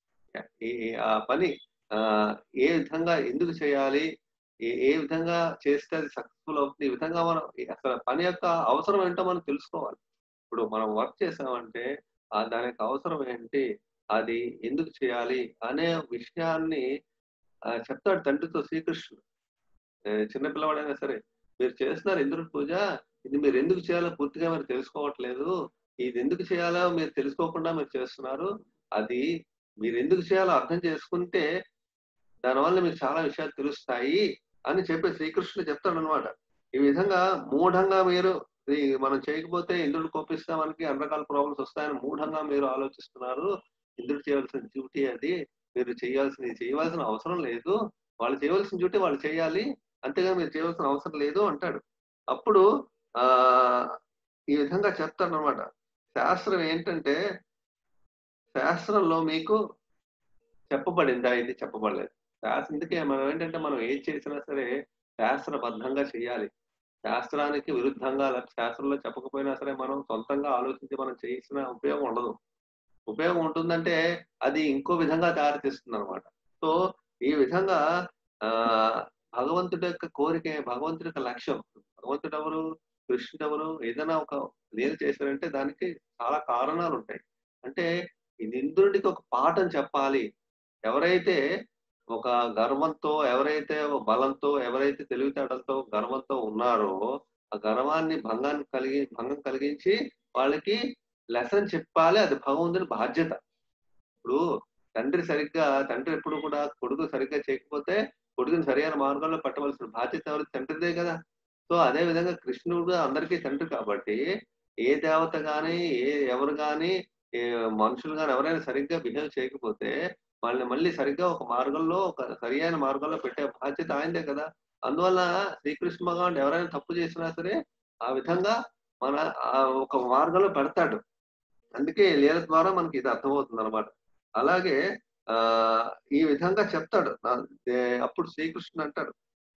ఆ పని ఆ ఏ విధంగా ఎందుకు చేయాలి ఏ ఏ విధంగా చేస్తే అది సక్సెస్ఫుల్ అవుతుంది ఈ విధంగా మనం అసలు పని యొక్క అవసరం ఏంటో మనం తెలుసుకోవాలి ఇప్పుడు మనం వర్క్ చేసామంటే ఆ దాని యొక్క అవసరం ఏంటి అది ఎందుకు చేయాలి అనే విషయాన్ని చెప్తాడు తండ్రితో శ్రీకృష్ణుడు చిన్నపిల్లవాడైనా సరే మీరు చేస్తున్నారు ఇంద్రుడి పూజ ఇది మీరు ఎందుకు చేయాలో పూర్తిగా మీరు తెలుసుకోవట్లేదు ఇది ఎందుకు చేయాలో మీరు తెలుసుకోకుండా మీరు చేస్తున్నారు అది మీరు ఎందుకు చేయాలో అర్థం చేసుకుంటే దానివల్ల మీకు చాలా విషయాలు తెలుస్తాయి అని చెప్పి శ్రీకృష్ణుడు చెప్తాడు అనమాట ఈ విధంగా మూఢంగా మీరు మనం చేయకపోతే ఇంద్రుడు కోపిస్తే మనకి అన్ని రకాల ప్రాబ్లమ్స్ వస్తాయని మూఢంగా మీరు ఆలోచిస్తున్నారు ఇంద్రుడు చేయవలసిన డ్యూటీ అది మీరు చేయాల్సిన చేయవలసిన అవసరం లేదు వాళ్ళు చేయవలసిన డ్యూటీ వాళ్ళు చేయాలి అంతేగా మీరు చేయవలసిన అవసరం లేదు అంటాడు అప్పుడు ఆ ఈ విధంగా చెప్తాడు అనమాట శాస్త్రం ఏంటంటే శాస్త్రంలో మీకు చెప్పబడిందా ఇది చెప్పబడలేదు శాస్త్రం ఇందుకే మనం ఏంటంటే మనం ఏది చేసినా సరే శాస్త్రబద్ధంగా చేయాలి శాస్త్రానికి విరుద్ధంగా శాస్త్రంలో చెప్పకపోయినా సరే మనం సొంతంగా ఆలోచించి మనం చేసిన ఉపయోగం ఉండదు ఉపయోగం ఉంటుందంటే అది ఇంకో విధంగా దారితీస్తుంది అనమాట సో ఈ విధంగా ఆ భగవంతుడి యొక్క కోరిక భగవంతుడి యొక్క లక్ష్యం భగవంతుడు ఎవరు కృష్ణుడు ఎవరు ఏదైనా ఒక నేను చేశారంటే దానికి చాలా కారణాలు ఉంటాయి అంటే ఇది ఇంద్రుడికి ఒక పాఠం చెప్పాలి ఎవరైతే ఒక గర్వంతో ఎవరైతే బలంతో ఎవరైతే తెలివితేటలతో గర్వంతో ఉన్నారో ఆ గర్వాన్ని భంగాన్ని కలిగి భంగం కలిగించి వాళ్ళకి లెసన్ చెప్పాలి అది భగవంతుని బాధ్యత ఇప్పుడు తండ్రి సరిగ్గా తండ్రి ఎప్పుడు కూడా కొడుకు సరిగ్గా చేయకపోతే కొడుకుని సరైన మార్గంలో పట్టవలసిన బాధ్యత ఎవరు తండ్రిదే కదా సో అదే విధంగా కృష్ణుడు అందరికీ తండ్రి కాబట్టి ఏ దేవత గాని ఏ ఎవరు గాని మనుషులు గాని ఎవరైనా సరిగ్గా బిహేవ్ చేయకపోతే వాళ్ళని మళ్ళీ సరిగ్గా ఒక మార్గంలో ఒక సరియైన మార్గంలో పెట్టే బాధ్యత ఆయనదే కదా అందువల్ల శ్రీకృష్ణ భగవాన్ ఎవరైనా తప్పు చేసినా సరే ఆ విధంగా మన ఒక మార్గంలో పెడతాడు అందుకే లీల ద్వారా మనకి ఇది అర్థమవుతుంది అనమాట అలాగే ఆ ఈ విధంగా చెప్తాడు అప్పుడు శ్రీకృష్ణుడు అంటాడు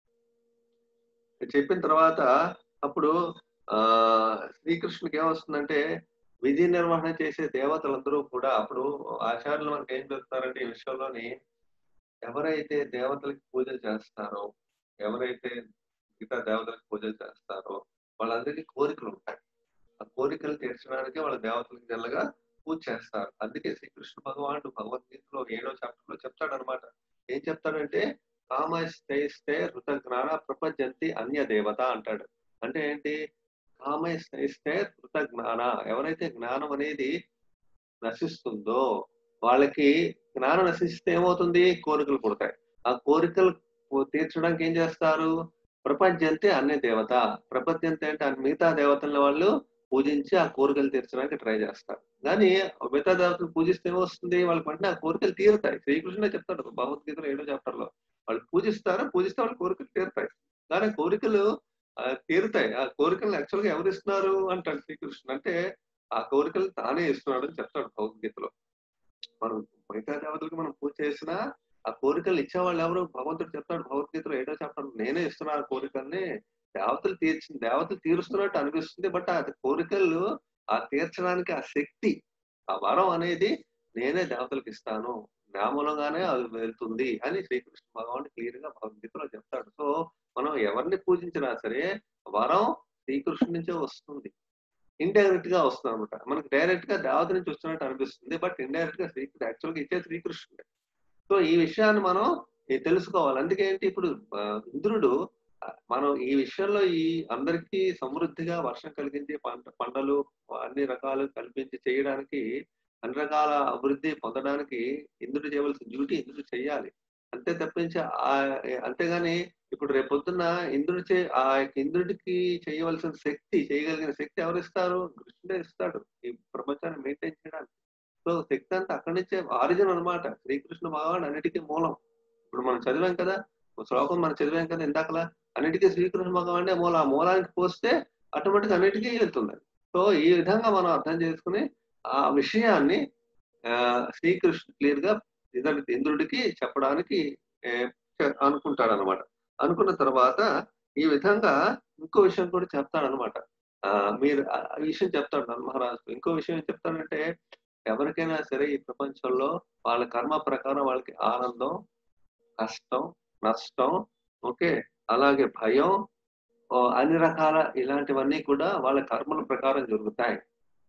చెప్పిన తర్వాత అప్పుడు ఆ శ్రీకృష్ణుడికి ఏమొస్తుందంటే విధి నిర్వహణ చేసే దేవతలందరూ కూడా అప్పుడు ఆచార్యులు మనకి ఏం చెప్తారంటే ఈ విషయంలోని ఎవరైతే దేవతలకి పూజలు చేస్తారో ఎవరైతే మిగతా దేవతలకు పూజలు చేస్తారో వాళ్ళందరికీ కోరికలు ఉంటాయి ఆ కోరికలు తీర్చడానికి వాళ్ళ దేవతలకు జల్లగా పూజ చేస్తారు అందుకే శ్రీకృష్ణ భగవానుడు భగవద్గీతలో ఏడో చాప్టర్ లో చెప్తాడు అనమాట ఏం చెప్తాడంటే కామస్తైస్తే ఋత జ్ఞాన ప్రపంచంతి అన్య దేవత అంటాడు అంటే ఏంటి కామస్తైస్తే ఋత జ్ఞాన ఎవరైతే జ్ఞానం అనేది నశిస్తుందో వాళ్ళకి జ్ఞానం నశిస్తే ఏమవుతుంది కోరికలు పుడతాయి ఆ కోరికలు తీర్చడానికి ఏం చేస్తారు ప్రపంచంతే అన్య దేవత ప్రపంచంతే అంటే మిగతా దేవతల వాళ్ళు పూజించి ఆ కోరికలు తీర్చడానికి ట్రై చేస్తారు కానీ మిగతా దేవతలు పూజిస్తే ఏమొస్తుంది వాళ్ళకి వెంటనే ఆ కోరికలు తీరుతాయి శ్రీకృష్ణుడే చెప్తాడు భగవద్గీతలో ఏడో చాప్టర్ లో వాళ్ళు పూజిస్తారు పూజిస్తే వాళ్ళ కోరికలు తీరుతాయి కానీ కోరికలు తీరుతాయి ఆ కోరికలు యాక్చువల్ గా ఎవరు ఇస్తున్నారు అంటాడు శ్రీకృష్ణుడు అంటే ఆ కోరికలు తానే ఇస్తున్నాడు అని చెప్తాడు భగవద్గీతలో మనం మిగతా దేవతలకు మనం పూజ చేసినా ఆ కోరికలు ఇచ్చేవాళ్ళు ఎవరు భగవంతుడు చెప్తాడు భగవద్గీతలో ఏడో చాప్టర్ నేనే ఇస్తున్నా ఆ కోరికల్ని దేవతలు తీర్చి దేవతలు తీరుస్తున్నట్టు అనిపిస్తుంది బట్ ఆ కోరికలు ఆ తీర్చడానికి ఆ శక్తి ఆ వరం అనేది నేనే దేవతలకు ఇస్తాను నా మూలంగానే అది వెళ్తుంది అని శ్రీకృష్ణ భగవాన్ క్లియర్ గా భగవద్గీతలో చెప్తాడు సో మనం ఎవరిని పూజించినా సరే వరం శ్రీకృష్ణు నుంచే వస్తుంది ఇండైరెక్ట్ గా వస్తుంది అనమాట మనకి డైరెక్ట్ గా దేవత నుంచి వస్తున్నట్టు అనిపిస్తుంది బట్ ఇండైరెక్ట్ గా శ్రీకృష్ణ యాక్చువల్ గా ఇచ్చే శ్రీకృష్ణుడే సో ఈ విషయాన్ని మనం తెలుసుకోవాలి అందుకే ఏంటి ఇప్పుడు ఇంద్రుడు మనం ఈ విషయంలో ఈ అందరికీ సమృద్ధిగా వర్షం కలిగించి పంట పంటలు అన్ని రకాలు కల్పించి చేయడానికి అన్ని రకాల అభివృద్ధి పొందడానికి ఇంద్రుడు చేయవలసిన డ్యూటీ ఇంద్రుడు చేయాలి అంతే తప్పించి అంతేగాని ఇప్పుడు రేపు పొద్దున్న ఇంద్రుడి చే ఆ యొక్క ఇంద్రుడికి చేయవలసిన శక్తి చేయగలిగిన శక్తి ఎవరు ఇస్తారు కృష్ణుడే ఇస్తాడు ఈ ప్రపంచాన్ని మెయింటైన్ చేయడానికి సో శక్తి అంతా అక్కడి నుంచే ఆరిజిన్ అనమాట శ్రీకృష్ణ భగవాన్ అన్నిటికీ మూలం ఇప్పుడు మనం చదివాం కదా ఒక శ్లోకం మనం చదివాం కదా ఇందాకలా అన్నిటికీ శ్రీకృష్ణ భగవాన్ మూల ఆ మూలానికి పోస్తే ఆటోమేటిక్ అన్నిటికీ వెళ్తుంది సో ఈ విధంగా మనం అర్థం చేసుకుని ఆ విషయాన్ని ఆ, శ్రీకృష్ణ క్లియర్ గా ఇంద్రుడి ఇంద్రుడికి చెప్పడానికి ఏ, చె- అనుకుంటాడు అనమాట అనుకున్న తర్వాత ఈ విధంగా ఇంకో విషయం కూడా చెప్తాడనమాట ఆ మీరు ఆ ఆ విషయం చెప్తాడు నల్ మహారాజు ఇంకో విషయం ఏం చెప్తాడంటే ఎవరికైనా సరే ఈ ప్రపంచంలో వాళ్ళ కర్మ ప్రకారం వాళ్ళకి ఆనందం కష్టం నష్టం ఓకే అలాగే భయం ఓ, అన్ని రకాల ఇలాంటివన్నీ కూడా వాళ్ళ కర్మల ప్రకారం జరుగుతాయి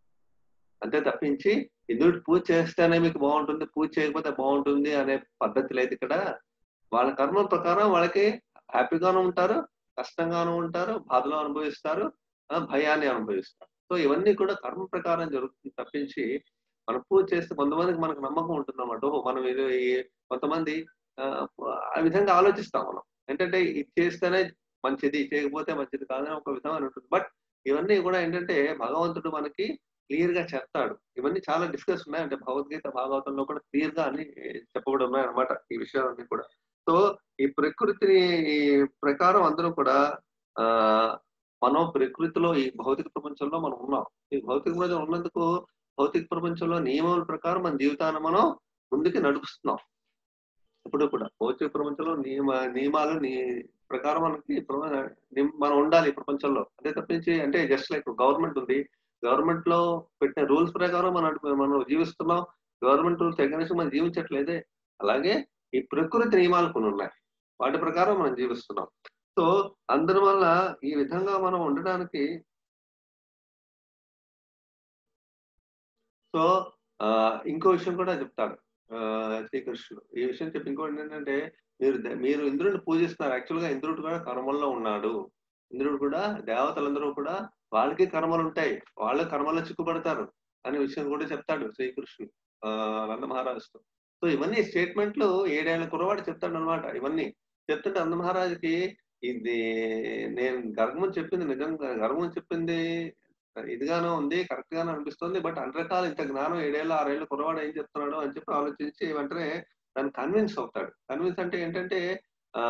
అంతే తప్పించి ఇంద్రుడి పూజ చేస్తేనే మీకు బాగుంటుంది పూజ చేయకపోతే బాగుంటుంది అనే పద్ధతి లేదు ఇక్కడ వాళ్ళ కర్మ ప్రకారం వాళ్ళకి హ్యాపీగాను ఉంటారు కష్టంగాను ఉంటారు బాధలు అనుభవిస్తారు ఆ, భయాన్ని అనుభవిస్తారు సో ఇవన్నీ కూడా కర్మ ప్రకారం జరుగుతుంది తప్పించి మనం పూజ చేస్తే కొంతమందికి మనకు నమ్మకం ఉంటుంది అన్నమాట ఓహో మనం ఇది ఈ- కొంతమంది ఆ, ఆ విధంగా ఆలోచిస్తాం మనం ఏంటంటే ఇది చేస్తేనే మంచిది చేయకపోతే మంచిది కాదని ఒక విధమైన ఉంటుంది బట్ ఇవన్నీ కూడా ఏంటంటే భగవంతుడు మనకి క్లియర్ గా చెప్తాడు ఇవన్నీ చాలా డిస్కస్ ఉన్నాయి అంటే భగవద్గీత భాగవతంలో కూడా క్లియర్ గా అన్ని చెప్పబడి ఉన్నాయి అనమాట ఈ విషయాలన్నీ కూడా సో ఈ ప్రకృతిని ఈ ప్రకారం అందరూ కూడా ఆ మనం ప్రకృతిలో ఈ భౌతిక ప్రపంచంలో మనం ఉన్నాం ఈ భౌతిక ప్రపంచం ఉన్నందుకు భౌతిక ప్రపంచంలో నియమాల ప్రకారం మన జీవితాన్ని మనం ముందుకు నడుపుస్తున్నాం ఇప్పుడు కూడా భౌతిక ప్రపంచంలో నియమ నియమాలు నీ ప్రకారం మనకి ప్ర- నిమ్- మనం ఉండాలి ఈ ప్రపంచంలో అంతే తప్పించి అంటే జస్ట్ లైక్ గవర్నమెంట్ ఉంది గవర్నమెంట్ లో పెట్టిన రూల్స్ ప్రకారం మనం నడుపు- మనం జీవిస్తున్నాం గవర్నమెంట్ రూల్స్ ఎగ్నెస్ట్ మనం జీవించట్లేదే అలాగే ఈ ప్రకృతి నియమాలు కొన్ని ఉన్నాయి వాటి ప్రకారం మనం జీవిస్తున్నాం సో అందరి వల్ల ఈ విధంగా మనం ఉండడానికి సో ఆ, ఇంకో విషయం కూడా చెప్తాడు ఆ, శ్రీకృష్ణుడు ఈ విషయం చెప్పి ఇంకోటి ఏంటంటే మీరు ద- మీరు ఇంద్రుడిని పూజిస్తున్నారు యాక్చువల్ గా ఇంద్రుడు కూడా కర్మల్లో ఉన్నాడు ఇంద్రుడు కూడా దేవతలందరూ కూడా వాళ్ళకి కర్మలు ఉంటాయి వాళ్ళ కర్మల్లో చిక్కుపడతారు అనే విషయం కూడా చెప్తాడు శ్రీకృష్ణుడు ఆ నంద మహారాజుతో సో ఇవన్నీ స్టేట్మెంట్లు ఏడేళ్ల కురవాడు చెప్తాడు అనమాట ఇవన్నీ చెప్తుంటే నంద మహారాజుకి ఇది నేను గర్భం చెప్పింది నిజంగా గర్భం చెప్పింది ఇదిగానే ఉంది కరెక్ట్ గానే అనిపిస్తుంది బట్ అన్ని రకాల ఇంత జ్ఞానం ఏడేళ్ళ ఆరేళ్ళ కురవాడు ఏం చెప్తున్నాడు అని చెప్పి ఆలోచించి వెంటనే దాన్ని కన్విన్స్ అవుతాడు కన్విన్స్ అంటే ఏంటంటే ఆ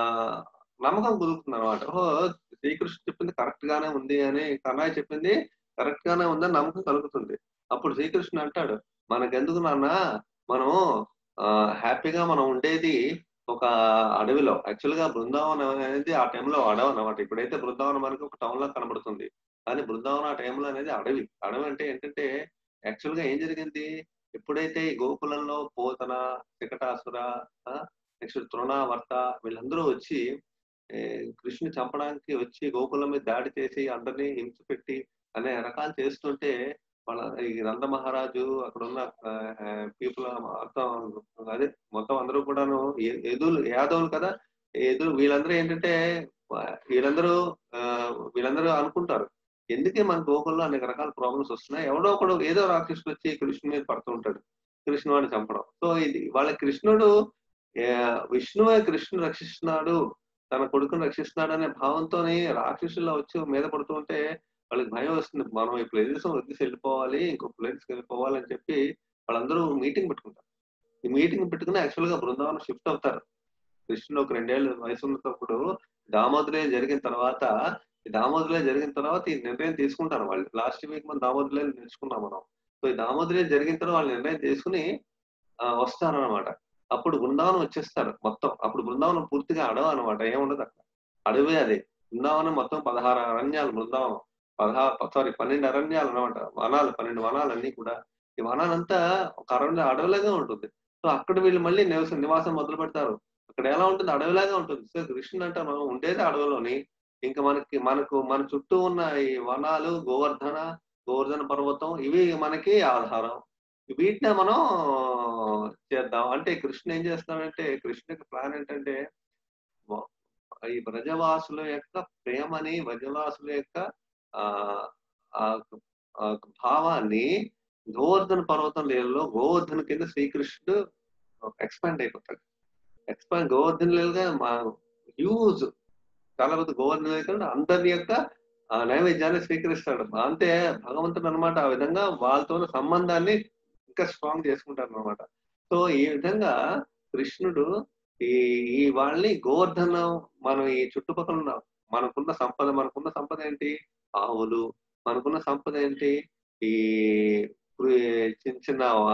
నమ్మకం కుదురుతుంది అనమాట ఓహో శ్రీకృష్ణ చెప్పింది కరెక్ట్ గానే ఉంది అని కన్నయ్య చెప్పింది కరెక్ట్ గానే ఉందని నమ్మకం కలుగుతుంది అప్పుడు శ్రీకృష్ణ అంటాడు మనకెందుకు నాన్న మనం ఆ హ్యాపీగా మనం ఉండేది ఒక అడవిలో యాక్చువల్ గా బృందావనం అనేది ఆ టైంలో అడవి అనమాట ఇప్పుడైతే బృందావనం మనకి ఒక టౌన్ లా కనబడుతుంది కానీ బృందావనం ఆ టైంలో అనేది అడవి అడవి అంటే ఏంటంటే యాక్చువల్ గా ఏం జరిగింది ఎప్పుడైతే ఈ గోకులంలో పోతన శకటాసుర నెక్స్ట్ తృణావర్త వీళ్ళందరూ వచ్చి ఏ, కృష్ణుని చంపడానికి వచ్చి గోకులం మీద దాడి చేసి అందరినీ హింస పెట్టి అనే రకాలు చేస్తుంటే వాళ్ళ ఈ నంద మహారాజు అక్కడ ఉన్న పీపుల్ మొత్తం అదే మొత్తం అందరూ కూడాను ఏ- ఎదులు యాదవులు కదా ఎదురు వీళ్ళందరూ ఏంటంటే వా- వీళ్ళందరూ ఆ, వీళ్ళందరూ అనుకుంటారు ఎందుకే మన గోకుల్లో అనేక రకాల ప్రాబ్లమ్స్ వస్తున్నాయి ఎవడో ఒకడు ఏదో రాక్షసుడు వచ్చి కృష్ణుని మీద పడుతూ ఉంటాడు కృష్ణువాడిని చంపడం సో ఇది వాళ్ళ కృష్ణుడు ఆ, విష్ణువే కృష్ణుడు రక్షిస్తున్నాడు తన కొడుకుని రక్షిస్తున్నాడు అనే భావంతోని రాక్షసుల్లో వచ్చి మీద పడుతూ ఉంటే వాళ్ళకి భయం వస్తుంది మనం ఈ ప్లేసెస్ వదిలేసి వెళ్ళిపోవాలి ఇంకో ప్లేస్ వెళ్ళిపోవాలి అని చెప్పి వాళ్ళందరూ మీటింగ్ పెట్టుకుంటారు ఈ మీటింగ్ పెట్టుకుని యాక్చువల్ గా బృందావనం షిఫ్ట్ అవుతారు కృష్ణుడు ఒక రెండేళ్ళు వయసు ఉన్నప్పుడు దామోదరే జరిగిన తర్వాత ఈ దామోదరే జరిగిన తర్వాత ఈ నిర్ణయం తీసుకుంటారు వాళ్ళు లాస్ట్ వీక్ మనం దామోదరే నేర్చుకున్నాం మనం సో ఈ దామోదరే జరిగిన తర్వాత వాళ్ళు నిర్ణయం తీసుకుని ఆ, వస్తారన్నమాట అప్పుడు బృందావనం వచ్చేస్తారు మొత్తం అప్పుడు బృందావనం పూర్తిగా అడవి అనమాట ఏముండదు అక్కడ అడవి అది బృందావనం మొత్తం పదహారు అరణ్యాలు బృందావనం పదహారు సారీ పన్నెండు అరణ్యాలు అనమాట వనాలు పన్నెండు వనాలు అన్ని కూడా ఈ వనాలంతా ఒక అరణ్య అడవిలాగా ఉంటుంది సో అక్కడ వీళ్ళు మళ్ళీ నివసం నివాసం మొదలు పెడతారు అక్కడ ఎలా ఉంటుంది అడవిలాగా ఉంటుంది సో కృష్ణుడు అంటే మనం ఉండేది అడవిలోని ఇంకా మనకి మనకు మన చుట్టూ ఉన్న ఈ వనాలు గోవర్ధన గోవర్ధన పర్వతం ఇవి మనకి ఆధారం వీటినే మనం చేద్దాం అంటే కృష్ణ ఏం చేస్తాడంటే కృష్ణుడికి ప్లాన్ ఏంటంటే వ- ఈ బ్రజవాసుల యొక్క ప్రేమని బ్రజవాసుల యొక్క ఆ ఆ ఆ భావాన్ని గోవర్ధన పర్వతం లీలలో గోవర్ధన కింద శ్రీకృష్ణుడు ఎక్స్పాండ్ అయిపోతాడు ఎక్స్పాండ్ గోవర్ధన లీలగా మా హ్యూజ్ చాలా మంది గోవర్ధన అందరి యొక్క ఆ నైవేద్యాన్ని స్వీకరిస్తాడు అంతే భగవంతుడు అనమాట ఆ విధంగా వాళ్ళతో ఉన్న సంబంధాన్ని ఇంకా స్ట్రాంగ్ చేసుకుంటారు అనమాట సో ఈ విధంగా కృష్ణుడు ఈ ఈ వాళ్ళని గోవర్ధనం మనం ఈ చుట్టుపక్కల ఉన్న మనకున్న సంపద మనకున్న సంపద ఏంటి ఆవులు మనకున్న సంపద ఏంటి ఈ పు- చిన్న చిన్న ఆ,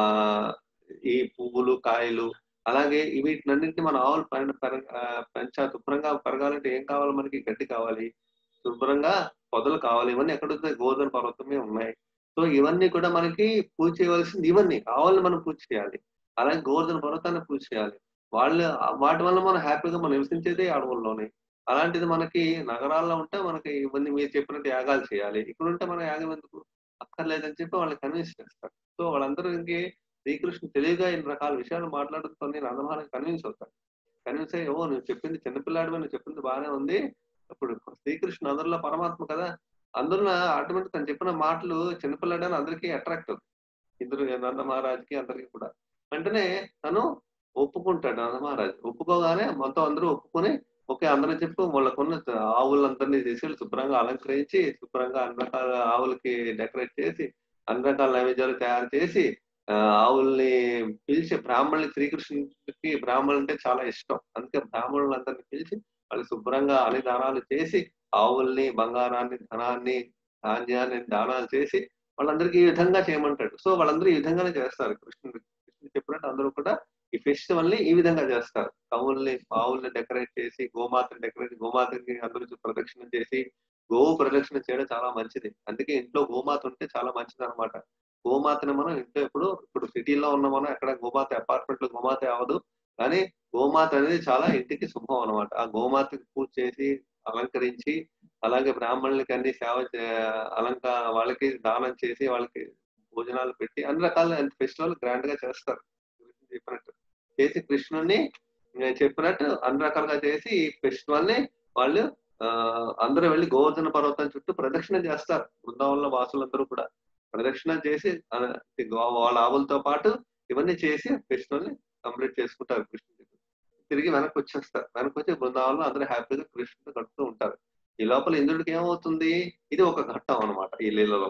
ఈ పువ్వులు కాయలు అలాగే వీటినన్నింటినీ మన ఆవులు పైన పెరగ- ఆ, పెంచ శుభ్రంగా పెరగాలంటే ఏం కావాలి మనకి గడ్డి కావాలి శుభ్రంగా పొదలు కావాలి ఇవన్నీ ఎక్కడ ఉన్నాయి గోధుమ పర్వతమే ఉన్నాయి సో ఇవన్నీ కూడా మనకి పూజ చేయవలసింది ఇవన్నీ ఆవుల్ని మనం పూజ చేయాలి అలాగే గోవర్ధన పర్వతాన్ని పూజ చేయాలి వాళ్ళు వాటి వల్ల మనం హ్యాపీగా మనం నివసించేదే అడవుల్లోనే అలాంటిది మనకి నగరాల్లో ఉంటే మనకి ఇవన్నీ మీరు చెప్పినట్టు యాగాలు చేయాలి ఇక్కడ ఉంటే మన యాగం ఎందుకు అక్కర్లేదని చెప్పి వాళ్ళని కన్విన్స్ చేస్తారు సో వాళ్ళందరికీ శ్రీకృష్ణుడు తెలివిగా ఇన్ని రకాల విషయాలు మాట్లాడుతూ నేను అందమానికి కన్విన్స్ అవుతాను కన్విన్స్ అయ్యి ఓ నువ్వు చెప్పింది చిన్నపిల్లాడు నువ్వు చెప్పింది బాగానే ఉంది ఇప్పుడు శ్రీకృష్ణుడు అందరిలో పరమాత్మ కదా అందులో ఆటోమేటిక్ తను చెప్పిన మాటలు చిన్నపిల్లాడని అందరికీ అట్రాక్ట్ అవుతుంది ఇద్దరు నంద మహారాజ్కి అందరికీ కూడా వెంటనే తను ఒప్పుకుంటాడు నంద మహారాజ్ ఒప్పుకోగానే మొత్తం అందరూ ఒప్పుకొని ఓకే అందరూ చెప్పు వాళ్ళకున్న ఆవులందరినీ తీసుకెళ్ళి శుభ్రంగా అలంకరించి శుభ్రంగా అన్ని రకాల ఆవులకి డెకరేట్ చేసి అన్ని రకాల నైవేద్యాలు తయారు చేసి ఆ, ఆవుల్ని పిలిచి బ్రాహ్మణులకి శ్రీకృష్ణుడికి బ్రాహ్మణులు అంటే చాలా ఇష్టం అందుకే బ్రాహ్మణులందరినీ పిలిచి వాళ్ళు శుభ్రంగా అన్ని దానాలు చేసి ఆవుల్ని బంగారాన్ని ధనాన్ని ధాన్యాన్ని దానాలు చేసి వాళ్ళందరికీ ఈ విధంగా చేయమంటాడు సో వాళ్ళందరూ ఈ విధంగానే చేస్తారు కృష్ణుడు కృష్ణుడు చెప్పినట్టు అందరూ కూడా ఈ ఫెస్టివల్ ని ఈ విధంగా చేస్తారు కవుల్ని ఆవుల్ని డెకరేట్ చేసి గోమాతని డెకరేట్ గోమాతకి అందరూ ప్రదక్షిణ చేసి గోవు ప్రదక్షిణ చేయడం చాలా మంచిది అందుకే ఇంట్లో గోమాత ఉంటే చాలా మంచిది అనమాట గోమాతని మనం ఇంట్లో ఎప్పుడు ఇప్పుడు సిటీలో ఉన్న మనం ఎక్కడ గోమాత అపార్ట్మెంట్ లో గోమాత అవ్వదు కానీ గోమాత అనేది చాలా ఇంటికి శుభం అనమాట ఆ గోమాతకి పూజ చేసి అలంకరించి అలాగే బ్రాహ్మణులకి అన్ని సేవ చే- అలంక వాళ్ళకి దానం చేసి వాళ్ళకి భోజనాలు పెట్టి అన్ని రకాల ఫెస్టివల్ గ్రాండ్ గా చేస్తారు కృష్ణుడు చెప్పినట్టు చేసి కృష్ణుడిని ఆ, చెప్పినట్టు అన్ని రకాలుగా చేసి ఈ ఫెస్టివల్ ని వాళ్ళు ఆ అందరూ వెళ్ళి గోవర్ధన పర్వతం చుట్టూ ప్రదక్షిణ చేస్తారు బృందావనంలో వాసులందరూ కూడా ప్రదక్షిణ చేసి ఆ, గో- వాళ్ళ ఆవులతో పాటు ఇవన్నీ చేసి ఫెస్టివల్ ని కంప్లీట్ చేసుకుంటారు కృష్ణుడి తిరిగి వెనక్కి వచ్చేస్తారు వెనక్కి వచ్చి బృందావనంలో అందరూ హ్యాపీగా కృష్ణుడు గడుపుతూ ఉంటారు ఈ లోపల ఇంద్రుడికి ఏమవుతుంది ఇది ఒక ఘట్టం అన్నమాట ఈ లీలలో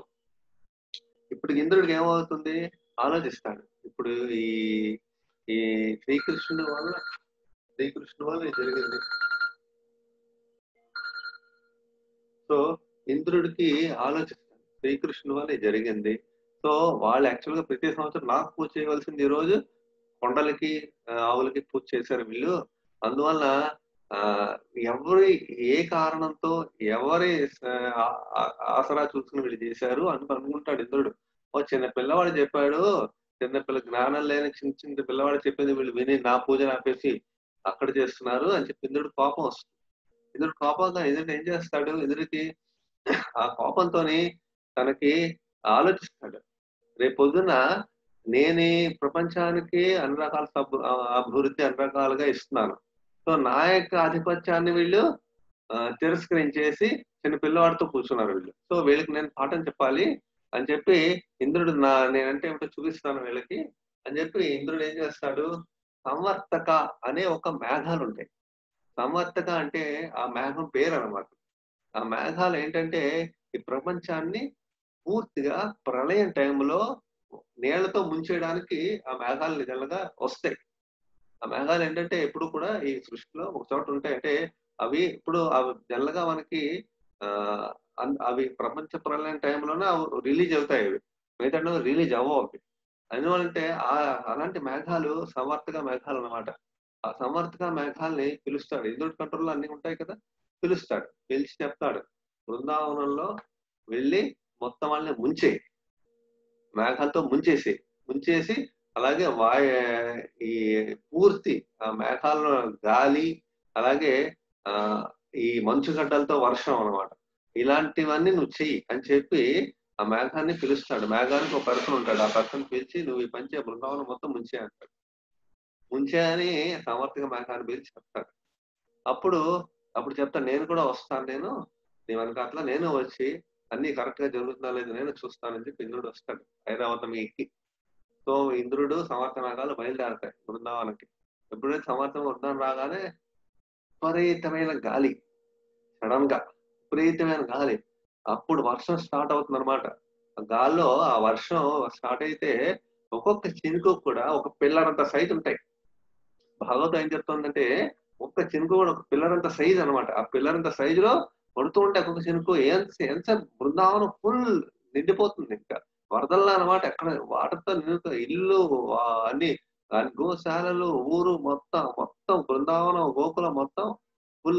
ఇప్పుడు ఇంద్రుడికి ఏమవుతుంది ఆలోచిస్తాడు ఇప్పుడు ఈ ఈ శ్రీకృష్ణుడు వల్ల శ్రీకృష్ణుడు వల్ల ఇది జరిగింది సో ఇంద్రుడికి ఆలోచిస్తాడు శ్రీకృష్ణుడు వల్ల ఇది జరిగింది సో వాళ్ళు యాక్చువల్ గా ప్రతి సంవత్సరం నాకు పూజ చేయవలసింది ఈ రోజు కొండలకి ఆ, ఆవులకి పూజ చేశారు వీళ్ళు అందువల్ల ఆ ఎవరి ఏ కారణంతో ఎవరి ఆ, ఆ- ఆసరా చూసుకుని వీళ్ళు చేశారు అని అనుకుంటాడు ఇంద్రుడు ఓ చిన్న పిల్లవాడు చెప్పాడు చిన్న పిల్ల జ్ఞానం లేని చిన్న చిన్న పిల్లవాడు చెప్పింది వీళ్ళు విని నా పూజ ఆపేసి అక్కడ చేస్తున్నారు అని చెప్పి ఇంద్రుడు కోపం వస్తుంది ఇంద్రుడు కోపంగా ఇంద్రుడు ఏం చేస్తాడు ఇంద్రుడికి ఆ కోపంతోని తనకి ఆలోచిస్తాడు రేపు పొద్దున నేను ఈ ప్రపంచానికి అన్ని రకాల సబ్ ఆ, అభివృద్ధి అన్ని రకాలుగా ఇస్తున్నాను సో నా యొక్క ఆధిపత్యాన్ని వీళ్ళు ఆ, తిరస్కరించేసి చిన్న పిల్లవాడితో కూర్చున్నారు వీళ్ళు సో వీళ్ళకి నేను పాఠం చెప్పాలి అని చెప్పి ఇంద్రుడు నా నేనంటే ఏమిటో చూపిస్తాను వీళ్ళకి అని చెప్పి ఇంద్రుడు ఏం చేస్తాడు సంవర్తక అనే ఒక మేఘాలు ఉంటాయి సంవర్తక అంటే ఆ మేఘం పేరు అన్నమాట ఆ మేఘాలు ఏంటంటే ఈ ప్రపంచాన్ని పూర్తిగా ప్రళయం టైంలో నీళ్లతో ముంచేయడానికి ఆ మేఘాలు నిజంగా వస్తాయి ఆ మేఘాలు ఏంటంటే ఎప్పుడు కూడా ఈ సృష్టిలో ఒక చోట ఉంటాయి అంటే అవి ఇప్పుడు అవి జనరల్గా మనకి ఆ అన్- అవి ప్రపంచ ప్రళయం టైంలోనే రిలీజ్ అవుతాయి అవి మిగతా రిలీజ్ అవ్వవు అవి ఎందువలంటే ఆ అలాంటి మేఘాలు సమర్థక మేఘాలు అన్నమాట ఆ సమర్థక మేఘాలని పిలుస్తాడు ఇంద్రుడి కంట్రోల్లో అన్ని ఉంటాయి కదా పిలుస్తాడు పిలిచి చెప్తాడు బృందావనంలో వెళ్ళి మొత్తం వాళ్ళని ముంచే మేఘాలతో ముంచేసి ముంచేసి అలాగే వాయు ఈ పూర్తి ఆ మేఘాల గాలి అలాగే ఆ ఈ మంచు గడ్డలతో వర్షం అన్నమాట ఇలాంటివన్నీ నువ్వు చెయ్యి అని చెప్పి ఆ మేఘాన్ని పిలుస్తాడు మేఘానికి ఒక పర్సన్ ఉంటాడు ఆ పర్సన్ పిలిచి నువ్వు ఈ పంచే బృందావనం మొత్తం ముంచే అంటాడు ముంచే అని సమర్థక మేఘాన్ని పిలిచి చెప్తాడు అప్పుడు అప్పుడు చెప్తాను నేను కూడా వస్తాను నేను నీ వెనకాతల నేను వచ్చి అన్ని కరెక్ట్ గా జరుగుతుందా లేదు నేను చూస్తానని చెప్పి ఇంద్రుడు వస్తాడు ఐరావతం ఎక్కి సో ఇంద్రుడు సమర్థ మేఘాలు బయలుదేరతాయి బృందావనకి ఎప్పుడైతే సమర్థం వృందావనం రాగానే విపరీతమైన గాలి సడన్ గా విపరీతమైన గాలి అప్పుడు వర్షం స్టార్ట్ అవుతుంది అనమాట గాల్లో ఆ వర్షం స్టార్ట్ అయితే ఒక్కొక్క చినుకు కూడా ఒక పిల్లర్ అంత సైజు ఉంటాయి భాగవతం ఏం చెప్తుందంటే ఒక్క చినుకు కూడా ఒక పిల్లర్ అంత సైజ్ అనమాట ఆ పిల్లర్ అంత సైజు లో పడుతూ ఉంటే ఒక్కొక్క చినుకు ఎంత ఎంత బృందావనం ఫుల్ నిండిపోతుంది ఇంకా వరదల్లో అనమాట ఎక్కడ వాటర్తో నిండుతో ఇల్లు ఆ అన్ని ఆ గోశాలలు ఊరు మొత్తం మొత్తం బృందావనం గోకులం మొత్తం ఫుల్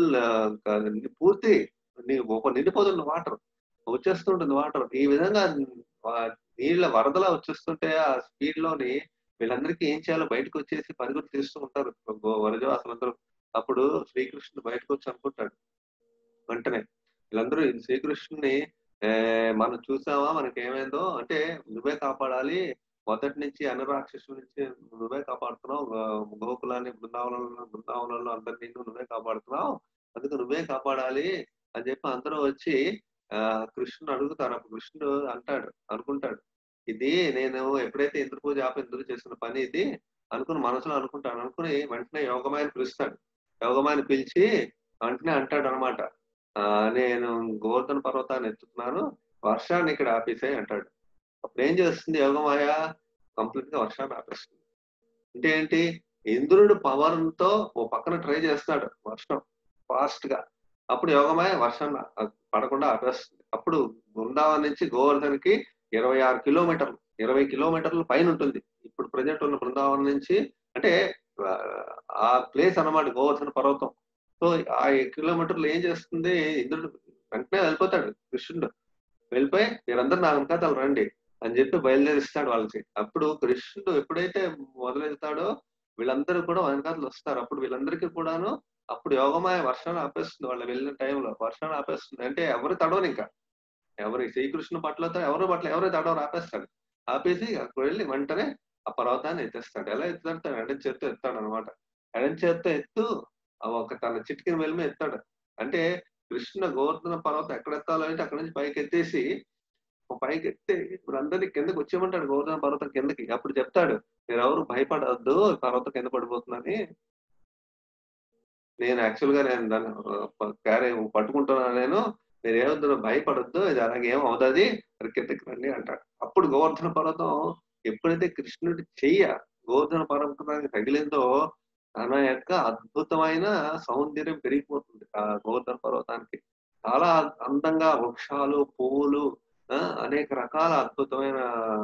పూర్తి ని- ఒక నిండిపోతుంది వాటర్ వచ్చేస్తుంటుంది వాటర్ ఈ విధంగా ఆ నీళ్ళ వరదలా వచ్చేస్తుంటే ఆ స్పీడ్ లోని వీళ్ళందరికీ ఏం చేయాలో బయటకు వచ్చేసి పరుగులు తీస్తూ ఉంటారు గో- వరజవాసులందరూ అప్పుడు శ్రీకృష్ణుడు బయటకు వచ్చి అనుకుంటాడు వెంటనే వీళ్ళందరూ ఈ శ్రీకృష్ణుని ఏ, మనం చూసావా మనకి ఏమైందో అంటే నువ్వే కాపాడాలి మొదటి నుంచి అన్ని రాక్షసుల నుంచి నువ్వే కాపాడుతున్నావు గో- గోకులాన్ని బృందావనంలో బృందావనంలో అందరినీ నువ్వే కాపాడుతున్నావు అందుకు నువ్వే కాపాడాలి అని చెప్పి అందరూ వచ్చి ఆ కృష్ణుడు అడుగుతారు అప్పుడు కృష్ణుడు అంటాడు అనుకుంటాడు ఇది నేను ఎప్పుడైతే ఇంద్ర పూజ ఆపి ఇంద్రుడు చేసిన పని ఇది అనుకుని మనసులో అనుకుంటాను అనుకుని వెంటనే యోగమాయని పిలుస్తాడు యోగమాయని పిలిచి వెంటనే అంటాడు అనమాట నేను గోవర్ధన పర్వతాన్ని ఎత్తుతున్నాను వర్షాన్ని ఇక్కడ ఆపేసాయి అంటాడు అప్పుడు ఏం చేస్తుంది యోగమాయ కంప్లీట్ గా వర్షాన్ని ఆపేస్తుంది అంటే ఏంటి ఇంద్రుడు పవర్ తో ఓ పక్కన ట్రై చేస్తాడు వర్షం ఫాస్ట్ గా అప్పుడు యోగమాయ వర్షాన్ని ఆ- పడకుండా ఆపేస్తుంది అప్పుడు బృందావనం నుంచి గోవర్ధన్కి ఇరవై ఆరు కిలోమీటర్లు ఇరవై కిలోమీటర్ల పైన ఉంటుంది ఇప్పుడు ప్రజెంట్ ఉన్న బృందావనం నుంచి అంటే ఆ, ఆ ప్లేస్ అన్నమాట గోవర్ధన పర్వతం సో ఆ కిలోమీటర్లు ఏం చేస్తుంది ఇంద్రుడు వెంటనే వెళ్ళిపోతాడు కృష్ణుడు వెళ్ళిపోయి మీరందరూ నా వెనకాతలు రండి అని చెప్పి బయలుదేరిస్తాడు వాళ్ళకి అప్పుడు కృష్ణుడు ఎప్పుడైతే మొదలెడతాడో వీళ్ళందరూ కూడా వెనకాతలు వస్తారు అప్పుడు వీళ్ళందరికీ కూడాను అప్పుడు యోగమాయ వర్షాన్ని ఆపేస్తుంది వాళ్ళు వెళ్ళిన టైంలో వర్షాన్ని ఆపేస్తుంది అంటే ఎవరు తడవరు ఇంకా ఎవరి శ్రీకృష్ణ పట్లతో ఎవరు పట్ల ఎవరు తడవరు ఆపేస్తాడు ఆపేసి అక్కడ వెళ్ళి వెంటనే ఆ పర్వతాన్ని ఎత్తేస్తాడు ఎలా ఎత్తుతాడు ఎడం చేత్తో ఎత్తాడు అనమాట ఎడం చేత్తో ఎత్తు ఆ ఒక తన చిటికిన వెళ్ళి ఎత్తాడు అంటే కృష్ణ గోవర్ధన పర్వతం ఎక్కడ ఎత్తాలో అంటే అక్కడ నుంచి పైకి ఎత్తేసి ఒక పైకి ఎత్తే ఇప్పుడు అందరినీ కిందకి వచ్చేయమంటాడు గోవర్ధన పర్వతం కిందకి అప్పుడు చెప్తాడు మీరు ఎవరు భయపడవద్దు పర్వతం కింద పడిపోతుందని నేను యాక్చువల్ గా నేను దాన్ని క్యారీ పట్టుకుంటున్నాను నేను మీరు ఏమవుతుందో భయపడొద్దు ఇది అలాగే ఏం అవుతుంది అది కిందకి రండి అంటాడు అప్పుడు గోవర్ధన పర్వతం ఎప్పుడైతే కృష్ణుడి చెయ్య గోవర్ధన పర్వతానికి తగిలిందో తన యొక్క అద్భుతమైన సౌందర్యం పెరిగిపోతుంది ఆ గోవర్ధన పర్వతానికి చాలా అందంగా వృక్షాలు పువ్వులు ఆ, అనేక రకాల అద్భుతమైన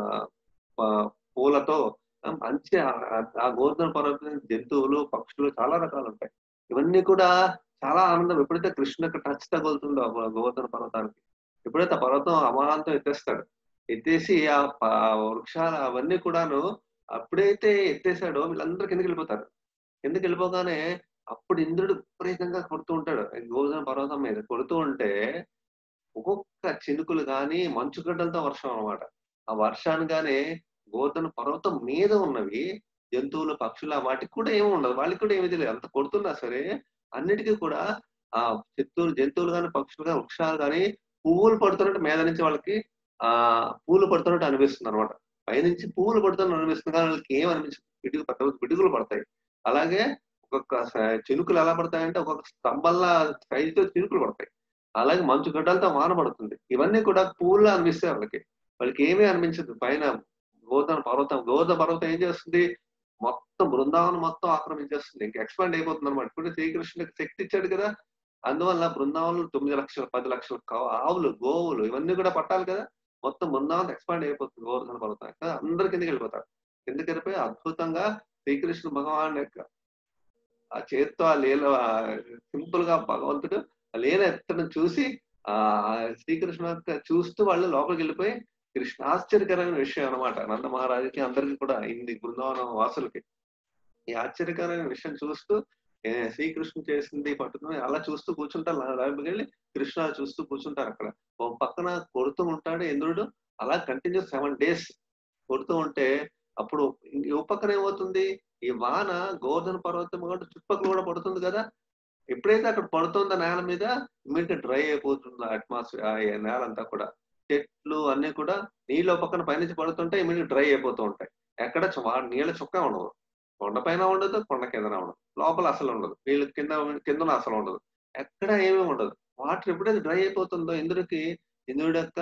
ఆ, పూలతో ఆ, మంచి ఆ- ఆ గోవర్ధన పర్వతం జంతువులు పక్షులు చాలా రకాలు ఉంటాయి ఇవన్నీ కూడా చాలా ఆనందం ఎప్పుడైతే కృష్ణుకి టచ్ తగులుతుందో ఆ గోవర్ధన పర్వతానికి ఎప్పుడైతే ఆ పర్వతం అమాంతం ఎత్తేస్తాడు ఎత్తేసి ఆ ప- ఆ వృక్షాలు అవన్నీ కూడాను అప్పుడైతే ఎత్తేసాడో వీళ్ళందరూ కిందకి వెళ్ళిపోతారు కిందకి వెళ్ళిపోగానే అప్పుడు ఇంద్రుడు విపరీతంగా కొడుతూ ఉంటాడు ఈ గోవర్ధన పర్వతం మీద కొడుతూ ఉంటే ఒక్కొక్క చినుకులు గాని మంచుగడ్డలతో వర్షం అన్నమాట ఆ వర్షాన్ని గానే గోవర్ధన పర్వతం మీద ఉన్నవి జంతువులు పక్షులు వాటికి కూడా ఏమి ఉండదు వాళ్ళకి కూడా ఏమీ తెలియదు అంత కొడుతున్నా సరే అన్నిటికీ కూడా ఆ జంతువులు జంతువులు కానీ పక్షులు కానీ వృక్షాలు కానీ పువ్వులు పడుతున్నట్టు మీద నుంచి వాళ్ళకి ఆ పూలు పడుతున్నట్టు అనిపిస్తుంది అనమాట పైనుంచి పువ్వులు పడుతున్నట్టు అనిపిస్తుంది కానీ వాళ్ళకి ఏం అనిపించదు పిడుగు పెద్ద పెద్ద పిడుగులు పడతాయి అలాగే ఒక్కొక్క స- చినుకులు ఎలా పడతాయంటే ఒక్కొక్క స్తంభంలా సైజుతో చినుకులు పడతాయి అలాగే మంచు గడ్డలతో వాన పడుతుంది ఇవన్నీ కూడా పూల్లో అనిపిస్తాయి వాళ్ళకి వాళ్ళకి ఏమీ అనిపించదు పైన గోధన పర్వతం గోధన పర్వతం ఏం చేస్తుంది మొత్తం బృందావనం మొత్తం ఆక్రమించేస్తుంది ఇంకా ఎక్స్పాండ్ అయిపోతుంది అనమాట ఇప్పుడు శ్రీకృష్ణుడికి శక్తి ఇచ్చాడు కదా అందువల్ల బృందావనంలో తొమ్మిది లక్షలు పది లక్షలు కావు- ఆవులు గోవులు ఇవన్నీ కూడా పట్టాలి కదా మొత్తం బృందావనం ఎక్స్పాండ్ అయిపోతుంది గోవర్ధన పర్వతం కదా అందరు కిందకి వెళ్ళిపోతారు కిందకి వెళ్ళిపోయి అద్భుతంగా శ్రీకృష్ణ భగవాన్ యొక్క ఆ చేత్తో ఆ లీల సింపుల్ గా భగవంతుడు ఆ లీల ఎత్తడం చూసి ఆ శ్రీకృష్ణ యొక్క చూస్తూ వాళ్ళు లోపలికి వెళ్ళిపోయి కృష్ణ ఆశ్చర్యకరమైన విషయం అన్నమాట నంద మహారాజుకి అందరికి కూడా ఇంది బృందావనం వాసులకి ఈ ఆశ్చర్యకరమైన విషయం చూస్తూ ఏ, శ్రీకృష్ణుడు చేసింది పట్టుకుని అలా చూస్తూ కూర్చుంటారు లోపలికి వెళ్ళి కృష్ణ చూస్తూ కూర్చుంటారు అక్కడ ఓ పక్కన కొడుతూ ఉంటాడు ఇంద్రుడు అలా కంటిన్యూస్ సెవెన్ డేస్ కొడుతూ ఉంటే అప్పుడు ఇంక ఓ పక్కన ఏమవుతుంది ఈ వాన గోవర్ధన పర్వతం కూడా చుట్టుపక్కల కూడా పడుతుంది కదా ఎప్పుడైతే అక్కడ పడుతుందో నేల మీద ఇమీడియట్ డ్రై అయిపోతుంది అట్మాస్ఫియర్ నేల అంతా కూడా చెట్లు అన్ని కూడా నీళ్ళు ఓ పక్కన పైనుంచి పడుతుంటే ఇమీడియట్ డ్రై అయిపోతూ ఉంటాయి ఎక్కడ చు- వా- నీళ్ళ చుక్క ఉండదు కొండ పైన ఉండదు కొండ కిందన ఉండదు లోపల అసలు ఉండదు నీళ్ళు కింద కిందన అసలు ఉండదు ఎక్కడ ఏమీ ఉండదు వాటర్ ఎప్పుడైతే డ్రై అయిపోతుందో ఇంద్రుడికి ఇంద్రుడి యొక్క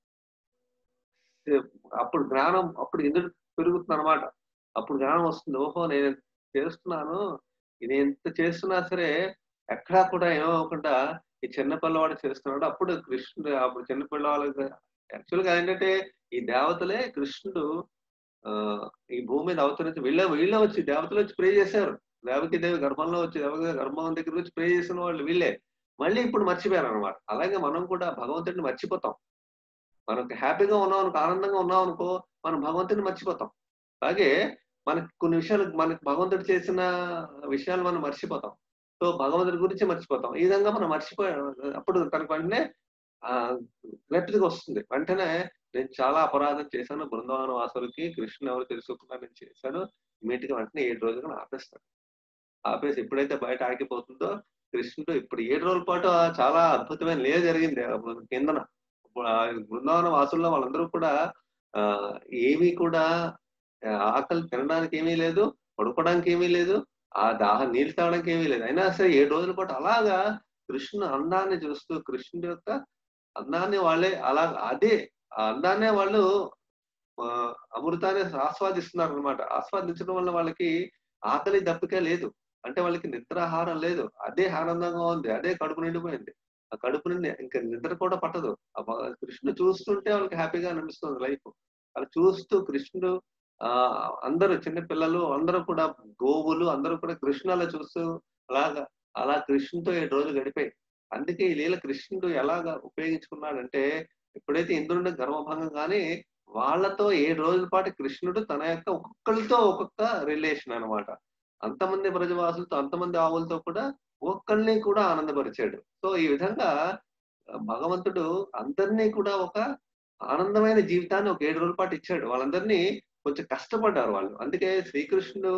అప్పుడు జ్ఞానం అప్పుడు ఇంద్రుడు పెరుగుతుంది అనమాట అప్పుడు జ్ఞానం వస్తుంది ఓహో నేను చేస్తున్నాను ఇది ఎంత చేస్తున్నా సరే ఎక్కడా కూడా ఏమవకుండా ఈ చిన్న పిల్లవాడు చేస్తున్నాడు అప్పుడు కృష్ణుడు అప్పుడు చిన్న పిల్లవాళ్ళకి యాక్చువల్గా ఏంటంటే ఈ దేవతలే కృష్ణుడు ఆ ఈ భూమి మీద అవతరించి వీళ్ళ వీళ్ళే వచ్చి దేవతలు వచ్చి ప్రే చేశారు దేవకి దేవి గర్భంలో వచ్చి దేవకి గర్భం దగ్గర వచ్చి ప్రే చేసిన వాళ్ళు వీళ్ళే మళ్ళీ ఇప్పుడు మర్చిపోయారు అనమాట అలాగే మనం కూడా భగవంతుడిని మర్చిపోతాం మనకు హ్యాపీగా ఉన్నాం అనుకో ఆనందంగా ఉన్నాం అనుకో మనం భగవంతుడిని మర్చిపోతాం అలాగే మనకి కొన్ని విషయాలు మనకి భగవంతుడు చేసిన విషయాలు మనం మర్చిపోతాం సో భగవంతుడి గురించి మర్చిపోతాం ఈ విధంగా మనం మర్చిపోయా అప్పుడు తనకు వెంటనే ఆ గట్టిగా వస్తుంది వెంటనే నేను చాలా అపరాధం చేశాను బృందావన వాసులకి కృష్ణ ఎవరు తెలుసుకోకుండా నేను చేశాను ఇమీడియట్ గా వెంటనే ఏడు రోజులు ఆపేస్తాను ఆపేసి ఎప్పుడైతే బయట ఆగిపోతుందో కృష్ణుడు ఇప్పుడు ఏడు రోజుల పాటు చాలా అద్భుతమైన లే జరిగింది కిందన బృందావన వాసుల్లో వాళ్ళందరూ కూడా ఆ ఏమీ కూడా ఆకలి తినడానికి ఏమీ లేదు పడుకోవడానికి ఏమీ లేదు ఆ దాహం నీళ్ళు తాగడానికి ఏమీ లేదు అయినా సరే ఏడు రోజుల పాటు అలాగా కృష్ణుడు అందాన్ని చూస్తూ కృష్ణుడి యొక్క అందాన్ని వాళ్ళే అలా అదే ఆ అందాన్నే వాళ్ళు అమృతాన్ని ఆస్వాదిస్తున్నారు అనమాట ఆస్వాదించడం వల్ల వాళ్ళకి ఆకలి దప్పిక లేదు అంటే వాళ్ళకి నిద్రాహారం లేదు అదే ఆనందంగా ఉంది అదే కడుపు నిండిపోయింది ఆ కడుపు నిండి ఇంకా నిద్ర కూడా పట్టదు కృష్ణుడు చూస్తుంటే వాళ్ళకి హ్యాపీగా అనిపిస్తుంది లైఫ్ అలా చూస్తూ కృష్ణుడు ఆ అందరూ చిన్న పిల్లలు అందరూ కూడా గోవులు అందరూ కూడా కృష్ణ అలా చూస్తూ అలాగా అలా కృష్ణుతో ఏడు రోజులు గడిపాయి అందుకే ఈ లీల కృష్ణుడు ఎలాగా ఉపయోగించుకున్నాడంటే ఎప్పుడైతే ఇంద్రుడి గర్వభంగం కానీ వాళ్ళతో ఏడు రోజుల పాటు కృష్ణుడు తన యొక్క ఒక్కొక్కరితో ఒక్కొక్క రిలేషన్ అనమాట అంతమంది ప్రజవాసులతో అంతమంది ఆవులతో కూడా ఒక్కళ్ళని కూడా ఆనందపరిచాడు సో ఈ విధంగా భగవంతుడు అందరినీ కూడా ఒక ఆనందమైన జీవితాన్ని ఒక ఏడు రోజుల పాటు ఇచ్చాడు వాళ్ళందరినీ కొంచెం కష్టపడ్డారు వాళ్ళు అందుకే శ్రీకృష్ణుడు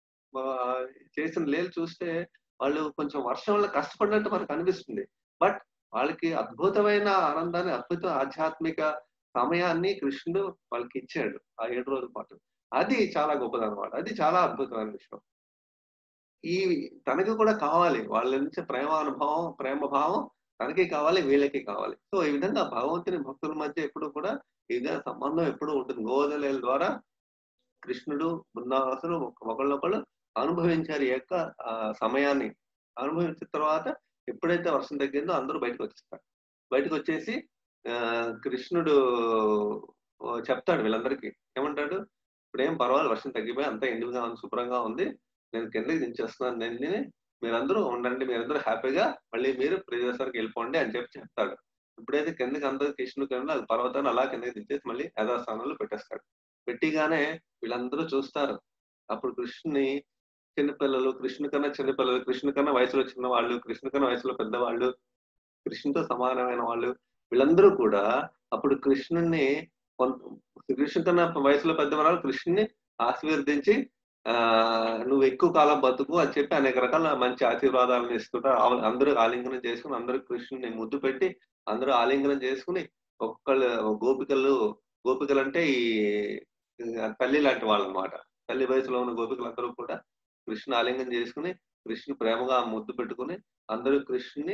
చేసిన లేలు చూస్తే వాళ్ళు కొంచెం వర్షం వల్ల కష్టపడినట్టు మనకు అనిపిస్తుంది బట్ వాళ్ళకి అద్భుతమైన ఆనందాన్ని అద్భుత ఆధ్యాత్మిక సమయాన్ని కృష్ణుడు వాళ్ళకి ఇచ్చాడు ఆ ఏడు రోజుల పాటు అది చాలా గొప్పది అనమాట అది చాలా అద్భుతమైన విషయం ఈ తనకి కూడా కావాలి వాళ్ళ నుంచి ప్రేమ అనుభవం ప్రేమ భావం తనకి కావాలి వీళ్ళకి కావాలి సో ఈ విధంగా భగవంతుని భక్తుల మధ్య ఎప్పుడు కూడా ఈ విధంగా సంబంధం ఎప్పుడు ఉంటుంది గోదలేల ద్వారా కృష్ణుడు బృందావాసులు ఒకళ్ళొకళ్ళు అనుభవించారు ఈ యొక్క సమయాన్ని అనుభవించిన తర్వాత ఎప్పుడైతే వర్షం తగ్గిందో అందరూ బయటకు వచ్చేస్తారు బయటకు వచ్చేసి ఆ కృష్ణుడు చెప్తాడు వీళ్ళందరికీ ఏమంటాడు ఇప్పుడు ఏం పర్వాలేదు వర్షం తగ్గిపోయి అంతా ఎండుగా ఉంది శుభ్రంగా ఉంది నేను కిందకి దించేస్తున్నాను నేను మీరందరూ ఉండండి మీరందరూ హ్యాపీగా మళ్ళీ మీరు ప్రదేశానికి వెళ్ళిపోండి అని చెప్పి చెప్తాడు ఇప్పుడైతే కిందకి అందరూ కృష్ణుడు కింద అది పర్వతాన్ని అలా కిందకి దించేసి మళ్ళీ యథాస్థానంలో పెట్టేస్తాడు పెట్టిగానే వీళ్ళందరూ చూస్తారు అప్పుడు కృష్ణుని చిన్నపిల్లలు కృష్ణు కన్నా చిన్నపిల్లలు కృష్ణు కన్నా వయసులో చిన్న వాళ్ళు కృష్ణు కన్నా వయసులో పెద్దవాళ్ళు కృష్ణుతో సమానమైన వాళ్ళు వీళ్ళందరూ కూడా అప్పుడు కృష్ణుని కృష్ణు కన్నా వయసులో పెద్దవాళ్ళు కృష్ణుని ఆశీర్వదించి ఆ నువ్వు ఎక్కువ కాలం బతుకు అని చెప్పి అనేక రకాల మంచి ఆశీర్వాదాలను ఇస్తుంటారు అందరూ ఆలింగనం చేసుకుని అందరూ కృష్ణుని ముద్దు పెట్టి అందరూ ఆలింగనం చేసుకుని ఒక్కళ్ళు గోపికలు గోపికలు అంటే ఈ తల్లి లాంటి వాళ్ళు అనమాట తల్లి వయసులో ఉన్న గోపికలందరూ కూడా కృష్ణ ఆలింగనం చేసుకుని కృష్ణు ప్రేమగా ముద్దు పెట్టుకుని అందరూ కృష్ణుని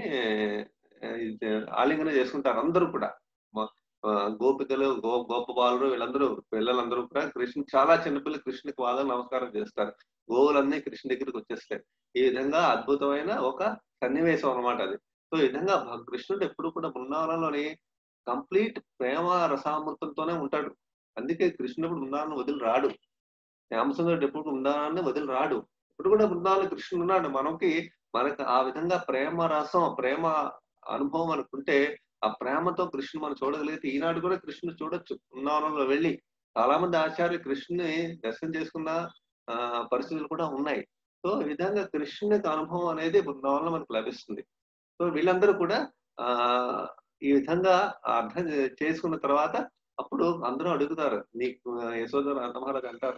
ఆలింగనం చేసుకుంటారు అందరూ కూడా గోపికలు గో గోప బాలురు వీళ్ళందరూ పిల్లలందరూ కూడా కృష్ణ చాలా చిన్నపిల్లలు కృష్ణునికి వాళ్ళ నమస్కారం చేస్తారు గోవులన్నీ కృష్ణ దగ్గరికి వచ్చేస్తాయి ఈ విధంగా అద్భుతమైన ఒక సన్నివేశం అనమాట అది సో ఈ విధంగా కృష్ణుడు ఎప్పుడు కూడా బృందావనంలోని కంప్లీట్ ప్రేమ రసామృతంతోనే ఉంటాడు అందుకే కృష్ణుడు బృందావనం వదిలి రాడు శ్యామసుందరుడు ఎప్పుడు బృందావనాన్ని వదిలి రాడు ఇప్పుడు కూడా బృందావనం కృష్ణుడు ఉన్నాడు మనకి మనకు ఆ విధంగా ప్రేమ రసం ప్రేమ అనుభవం అనుకుంటే ఆ ప్రేమతో కృష్ణుడు మనం చూడగలిగితే ఈనాడు కూడా కృష్ణుడు చూడొచ్చు బృందావనంలో వెళ్ళి చాలా మంది ఆచార్యులు కృష్ణుని దర్శనం చేసుకున్న ఆ పరిస్థితులు కూడా ఉన్నాయి సో ఈ విధంగా కృష్ణునికి అనుభవం అనేది బృందావనంలో మనకు లభిస్తుంది సో వీళ్ళందరూ కూడా ఆ ఈ విధంగా అర్థం చేసుకున్న తర్వాత అప్పుడు అందరూ అడుగుతారు నీకు యశోద నందమహారాజ్ అంటారు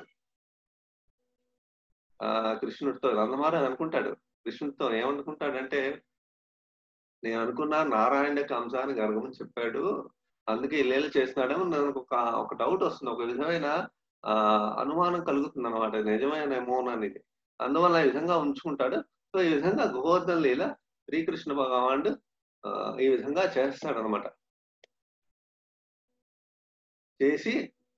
ఆ కృష్ణుడితో నందమహారాజ్ అనుకుంటాడు కృష్ణుడితో ఏమనుకుంటాడంటే నేను అనుకున్నా నారాయణకి అంశాన్ని గర్గమని చెప్పాడు అందుకే లీల చేసినాడేమో నాకు ఒక ఒక డౌట్ వస్తుంది ఒక విధమైన ఆ అనుమానం కలుగుతుంది అనమాట నిజమేనేమో అనేది అందువల్ల ఈ విధంగా ఉంచుకుంటాడు సో ఈ విధంగా గోవర్ధన లీల శ్రీకృష్ణ భగవానుడు ఆ, ఈ విధంగా చేస్తాడు అనమాట చేసి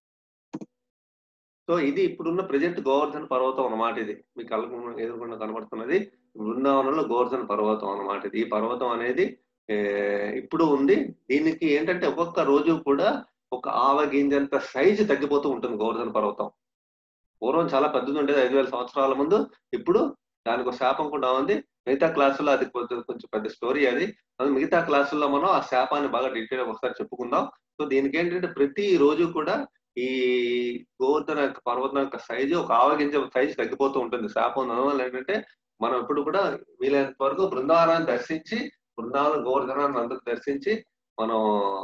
సో ఇది ఇప్పుడున్న ప్రజెంట్ గోవర్ధన పర్వతం అన్నమాట ఇది మీ కళ్ళకు ముందు ఎదురుకుండా కనబడుతున్నది బృందావనంలో గోవర్ధన పర్వతం అన్నమాట ఇది ఈ పర్వతం అనేది ఏ, ఇప్పుడు ఉంది దీనికి ఏంటంటే ఒక్కొక్క రోజు కూడా ఒక ఆవగింజంత సైజు తగ్గిపోతూ ఉంటుంది గోవర్ధన పర్వతం పూర్వం చాలా పెద్దది ఉండేది ఐదు వేల సంవత్సరాల ముందు ఇప్పుడు దానికి ఒక శాపం కూడా ఉంది మిగతా క్లాసుల్లో అది కొంచెం కొంచెం పెద్ద స్టోరీ అది అది మిగతా క్లాసుల్లో మనం ఆ శాపాన్ని బాగా డీటెయిల్ ఒకసారి చెప్పుకుందాం సో దీనికి ఏంటంటే ప్రతి రోజు కూడా ఈ గోవర్ధన యొక్క పర్వతం యొక్క సైజు ఒక ఆవగింజ సైజు తగ్గిపోతూ ఉంటుంది శాపం దానివల్ల ఏంటంటే మనం ఎప్పుడు కూడా వీలైనంత వరకు బృందావనాన్ని దర్శించి బృందావనం గోవర్ధనాన్ని అందరూ దర్శించి మనం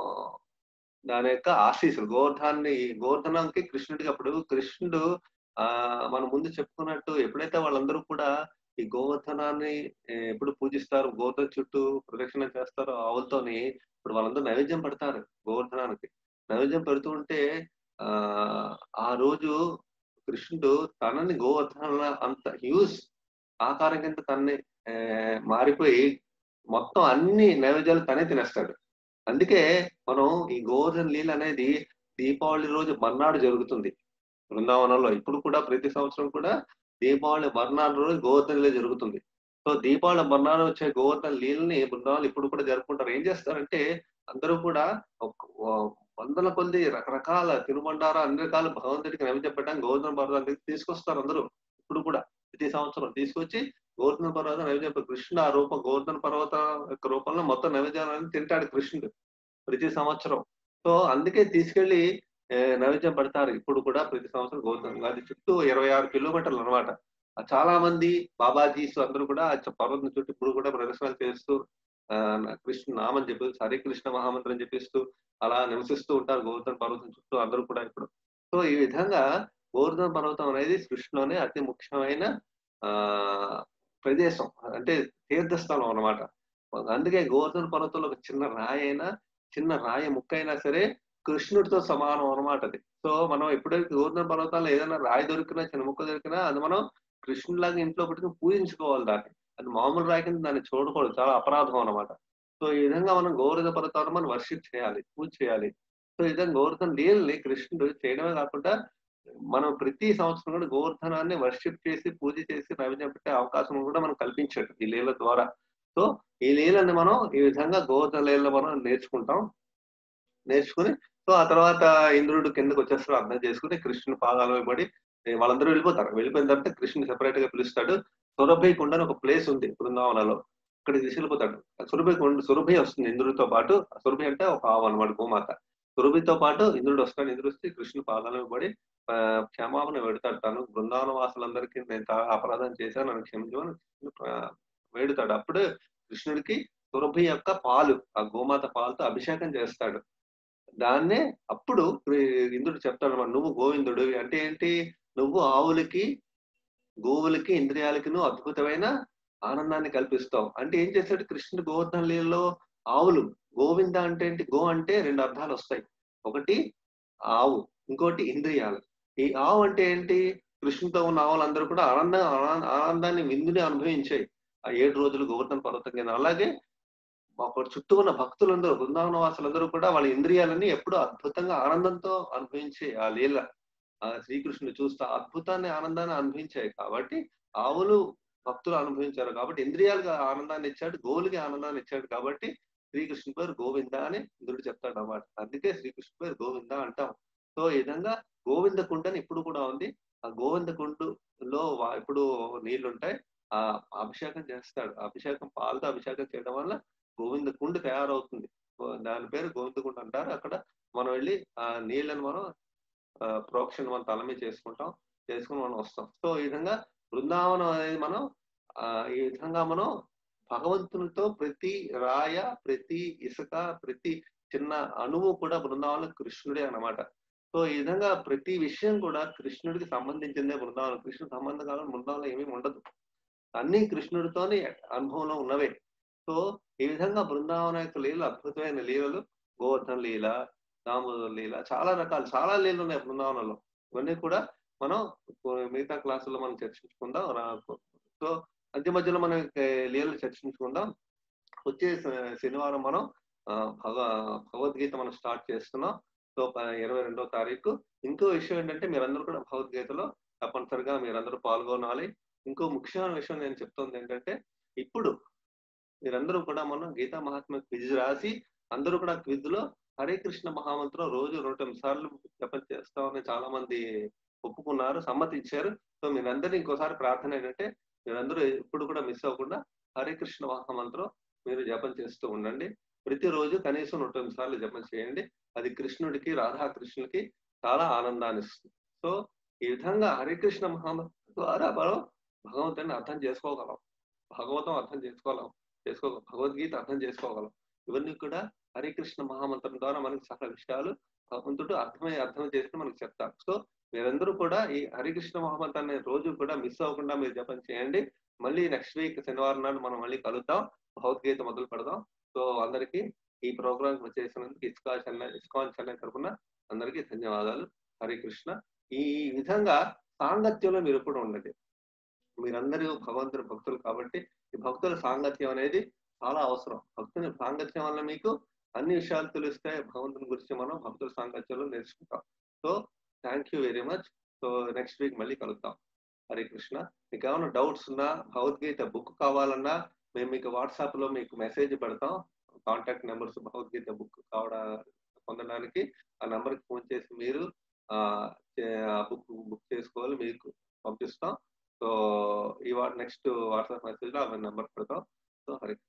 దాని యొక్క ఆశీస్సులు గోవర్ధనాన్ని గోవర్ధనానికి కృష్ణుడికి అప్పుడు కృష్ణుడు ఆ మనం ముందు చెప్పుకున్నట్టు ఎప్పుడైతే వాళ్ళందరూ కూడా ఈ గోవర్ధనాన్ని ఏ, ఎప్పుడు పూజిస్తారు గోవర్ధన చుట్టూ ప్రదక్షిణ చేస్తారో ఆవులతోని ఇప్పుడు వాళ్ళందరూ నైవేద్యం పెడతారు గోవర్ధనానికి నైవేద్యం పెడుతూ ఉంటే ఆ ఆ రోజు కృష్ణుడు తనని గోవర్ధన అంత హ్యూజ్ ఆకారం కింద తనని ఆ, మారిపోయి మొత్తం అన్ని నైవేద్యాలు తనే తినేస్తాడు అందుకే మనం ఈ గోవర్ధన లీల అనేది దీపావళి రోజు మర్నాడు జరుగుతుంది బృందావనంలో ఇప్పుడు కూడా ప్రతి సంవత్సరం కూడా దీపావళి మర్నాడు రోజు గోవర్ధన లీల జరుగుతుంది సో దీపావళి మర్నాడు వచ్చే గోవర్ధన లీలని బృందావనం ఇప్పుడు కూడా జరుపుకుంటారు ఏం చేస్తారంటే అందరూ కూడా ఒక- ఓ- వందల కొద్ది రకరకాల తినుబండారా అన్ని రకాల భగవంతుడికి నైవేద్యం పెట్టడానికి గోవర్ధన పర్వతానికి తీసుకొస్తారు అందరూ ఇప్పుడు కూడా ప్రతి సంవత్సరం తీసుకొచ్చి గోవర్ధన పర్వతం నైవేద్యం పె- కృష్ణుడు ఆ రూపం గోవర్ధన పర్వతం యొక్క రూపంలో మొత్తం నైవేద్యాలను తింటాడు కృష్ణుడు ప్రతి సంవత్సరం సో అందుకే తీసుకెళ్లి ఏ, నైవేద్యం పెడతారు ఇప్పుడు కూడా ప్రతి సంవత్సరం గోవర్ధన అది చుట్టూ ఇరవై ఆరు కిలోమీటర్లు అనమాట చాలా మంది బాబాజీస్ అందరూ కూడా ఆ చ- పర్వతం చుట్టూ ఇప్పుడు కూడా ప్రదర్శనలు చేస్తూ ఆ, కృష్ణ నామం చెప్పి హరే కృష్ణ మహామంత్రం చెప్పిస్తూ అలా నివసిస్తూ ఉంటారు గోవర్ధన పర్వతం చుట్టూ అందరూ కూడా ఇప్పుడు సో ఈ విధంగా గోవర్ధన పర్వతం అనేది సృష్టిలోనే అతి ముఖ్యమైన ఆ ప్రదేశం అంటే తీర్థస్థలం అన్నమాట అందుకే గోవర్ధన పర్వతంలో ఒక చిన్న రాయి అయినా చిన్న రాయి ముక్క అయినా సరే కృష్ణుడితో సమానం అన్నమాట అది సో మనం ఎప్పుడైతే గోవర్ధన పర్వతాల్లో ఏదైనా రాయి దొరికినా చిన్న ముక్క దొరికినా అది మనం కృష్ణులాగా ఇంట్లో పెట్టుకుని పూజించుకోవాలి దాన్ని అది మామూలు రాయి కింద దాన్ని చూడకూడదు చాలా అపరాధం అన్నమాట సో ఈ విధంగా మనం గోవర్ధన పర్వతాన్ని మనం వర్షిప్ చేయాలి పూజ చేయాలి సో ఈ విధంగా గోవర్ధన లీలని కృష్ణుడు చేయడమే కాకుండా మనం ప్రతి సంవత్సరం కూడా గోవర్ధనాన్ని వర్షిప్ చేసి పూజ చేసి నైవేద్యం పెట్టే అవకాశం కూడా మనం కల్పించాడు ఈ లీల ద్వారా సో ఈ లీలని మనం ఈ విధంగా గోవర్ధన లీలలో మనం నేర్చుకుంటాం నేర్చుకుని సో ఆ తర్వాత ఇంద్రుడు కిందకు వచ్చేస్తారు అర్థం చేసుకుని కృష్ణుని పాదాలు పడి వాళ్ళందరూ వెళ్ళిపోతారు వెళ్ళిపోయిన తర్వాత కృష్ణుని సెపరేట్ గా పిలుస్తాడు సురభై కుండ అని ఒక ప్లేస్ ఉంది బృందావనంలో అక్కడికి తీసుకెళ్ళిపోతాడు సురభి కుండ సురభి వస్తుంది ఇంద్రుడితో పాటు సురభి అంటే ఒక ఆవు అనమాట గోమాత సురభితో పాటు ఇంద్రుడు వస్తాడు ఇంద్రుడు వస్తే కృష్ణుని పాదాలను పడి ఆ, క్షమాపణ పెడతాడు తను బృందావన వాసులందరికీ నేను చాలా అపరాధం చేశాను నన్ను క్షమించమని కృష్ణుడు, ఆ, వేడుతాడు అప్పుడు కృష్ణుడికి సురభి యొక్క పాలు ఆ గోమాత పాలతో అభిషేకం చేస్తాడు దాన్నే అప్పుడు ఇంద్రుడు చెప్తాడు అన్నమాట, నువ్వు గోవిందుడు అంటే ఏంటి నువ్వు ఆవులకి గోవులకి ఇంద్రియాలకి నువ్వు అద్భుతమైన ఆనందాన్ని కల్పిస్తావు అంటే ఏం చేశాడు కృష్ణుడు గోవర్ధన లీలలో ఆవులు గోవింద అంటే ఏంటి గో అంటే రెండు అర్థాలు వస్తాయి ఒకటి ఆవు ఇంకోటి ఇంద్రియాలు ఈ ఆవు అంటే ఏంటి కృష్ణుతో ఉన్న ఆవులందరూ కూడా ఆనంద ఆనంద- ఆనందాన్ని విందుని అనుభవించాయి ఆ ఏడు రోజులు గోవర్ధన పర్వతం కింద అలాగే ఒక చుట్టూ ఉన్న భక్తులందరూ బృందావన వాసులందరూ కూడా వాళ్ళ ఇంద్రియాలని ఎప్పుడూ అద్భుతంగా ఆనందంతో అనుభవించే ఆ లీల ఆ శ్రీకృష్ణుడు చూస్తూ ఆ అద్భుతాన్ని ఆనందాన్ని అనుభవించాయి కాబట్టి ఆవులు భక్తులు అనుభవించారు కాబట్టి ఇంద్రియాలుగా ఆనందాన్ని ఇచ్చాడు గోవులకి ఆనందాన్ని ఇచ్చాడు కాబట్టి శ్రీకృష్ణ పేరు గోవింద అని ఇంద్రుడు చెప్తాడు అన్నమాట అందుకే శ్రీకృష్ణ పేరు గోవింద అంటాం సో ఈ విధంగా గోవింద కుండని ఇప్పుడు కూడా ఉంది ఆ గోవింద కుండులో వా- ఇప్పుడు నీళ్లు ఉంటాయి ఆ అభిషేకం చేస్తాడు ఆ అభిషేకం పాలతో అభిషేకం చేయడం వల్ల గోవింద కుండ తయారవుతుంది గో- దాని పేరు గోవింద కుండ అంటారు అక్కడ మనం వెళ్ళి ఆ నీళ్ళని మనం ఆ, ప్రోక్షణ మనం తల మీద చేసుకుంటాం చేసుకుని మనం వస్తాం సో ఈ విధంగా బృందావనం అనేది మనం ఆ ఈ విధంగా మనం భగవంతునితో ప్రతి రాయ ప్రతి ఇసుక ప్రతి చిన్న అణువు కూడా బృందావనం కృష్ణుడే అన్నమాట సో ఈ విధంగా ప్రతి విషయం కూడా కృష్ణుడికి సంబంధించిందే బృందావనం కృష్ణుడు సంబంధం కాలం బృందావనం ఏమీ ఉండదు అన్ని కృష్ణుడితోనే అనుభవంలో ఉన్నవే సో ఈ విధంగా బృందావనం యొక్క లీలలు అద్భుతమైన లీలలు గోవర్ధన లీల దామోదర లీల చాలా రకాలు చాలా లీలలు ఉన్నాయి బృందావనంలో ఇవన్నీ కూడా మనం మిగతా క్లాసుల్లో మనం చర్చించుకుందాం రా- సో మధ్య మధ్యలో మనం ఏ, లీలలు చర్చించుకుందాం వచ్చే శ- శనివారం మనం ఆ, భగ భగవద్గీత మనం స్టార్ట్ చేస్తున్నాం సో ప- ఇరవై రెండో తారీఖు ఇంకో విషయం ఏంటంటే మీరందరూ కూడా భగవద్గీతలో తప్పనిసరిగా మీరందరూ పాల్గొనాలి ఇంకో ముఖ్యమైన విషయం నేను చెప్తుంది ఏంటంటే ఇప్పుడు మీరందరూ కూడా మనం గీతా మహాత్మ క్విజ్ రాసి అందరూ కూడా క్విజ్ లో హరే కృష్ణ మహామంత్రం రోజు నూట ఎనిమిది సార్లు జపం చేస్తామని చాలా మంది ఒప్పుకున్నారు సమ్మతించారు సో మీరందరూ ఇంకోసారి ప్రార్థన ఏంటంటే మీరందరూ ఎప్పుడు కూడా మిస్ అవ్వకుండా హరే కృష్ణ మహామంత్రం మీరు జపం చేస్తూ ఉండండి ప్రతిరోజు కనీసం నూట ఎనిమిది సార్లు జపం చేయండి అది కృష్ణుడికి రాధాకృష్ణుడికి చాలా ఆనందాన్ని ఇస్తుంది సో ఈ విధంగా హరికృష్ణ మహామంత్రం ద్వారా మనం భగవంతుని అర్థం చేసుకోగలం భగవతం అర్థం చేసుకోగలం చేసుకో భగవద్గీత అర్థం చేసుకోగలం ఇవన్నీ కూడా హరికృష్ణ మహామంత్రం ద్వారా మనకి సకల విషయాలు భగవంతుడు అర్థమై అర్థం చేసి మనకు చెప్తారు సో మీరందరూ కూడా ఈ హరికృష్ణ మహామంత్రాన్ని రోజు కూడా మిస్ అవ్వకుండా మీరు జపం చేయండి మళ్ళీ నెక్స్ట్ వీక్ శనివారం నాడు మనం మళ్ళీ కలుద్దాం భగవద్గీత మొదలు పెడదాం సో అందరికీ ఈ ప్రోగ్రామ్ చేసినందుకు ఇస్కా చెన్నై ఇస్కాన్ చెన్నై తరఫున అందరికీ ధన్యవాదాలు హరి కృష్ణ ఈ విధంగా సాంగత్యంలో మీరు ఎప్పుడు ఉండండి మీరందరూ భగవంతుని భక్తులు కాబట్టి ఈ భక్తుల సాంగత్యం అనేది చాలా అవసరం భక్తుని సాంగత్యం వల్ల మీకు అన్ని విషయాలు తెలుస్తాయి భగవంతుని గురించి మనం భక్తుల సాంగత్యంలో నేర్చుకుంటాం so thank you very much so next week మళ్ళీ కలుద్దాం హరే కృష్ణ మీకు ఏమైనా డౌట్స్ ఉన్నా భగవద్గీత బుక్ కావాలన్నా మేము మీకు వాట్సాప్ లో మీకు మెసేజ్ పెడతాం కాంటాక్ట్ నెంబర్స్ భగవద్గీత బుక్ కావడా పొందడానికి ఆ నెంబర్కి ఫోన్ చేసి మీరు ఆ బుక్ బుక్ చేసుకోవాలి మీకు పంపిస్తాం సో ఈ నెక్స్ట్ వాట్సాప్ మెసేజ్ లో ఆ నెంబర్ పెడతాం సో హరే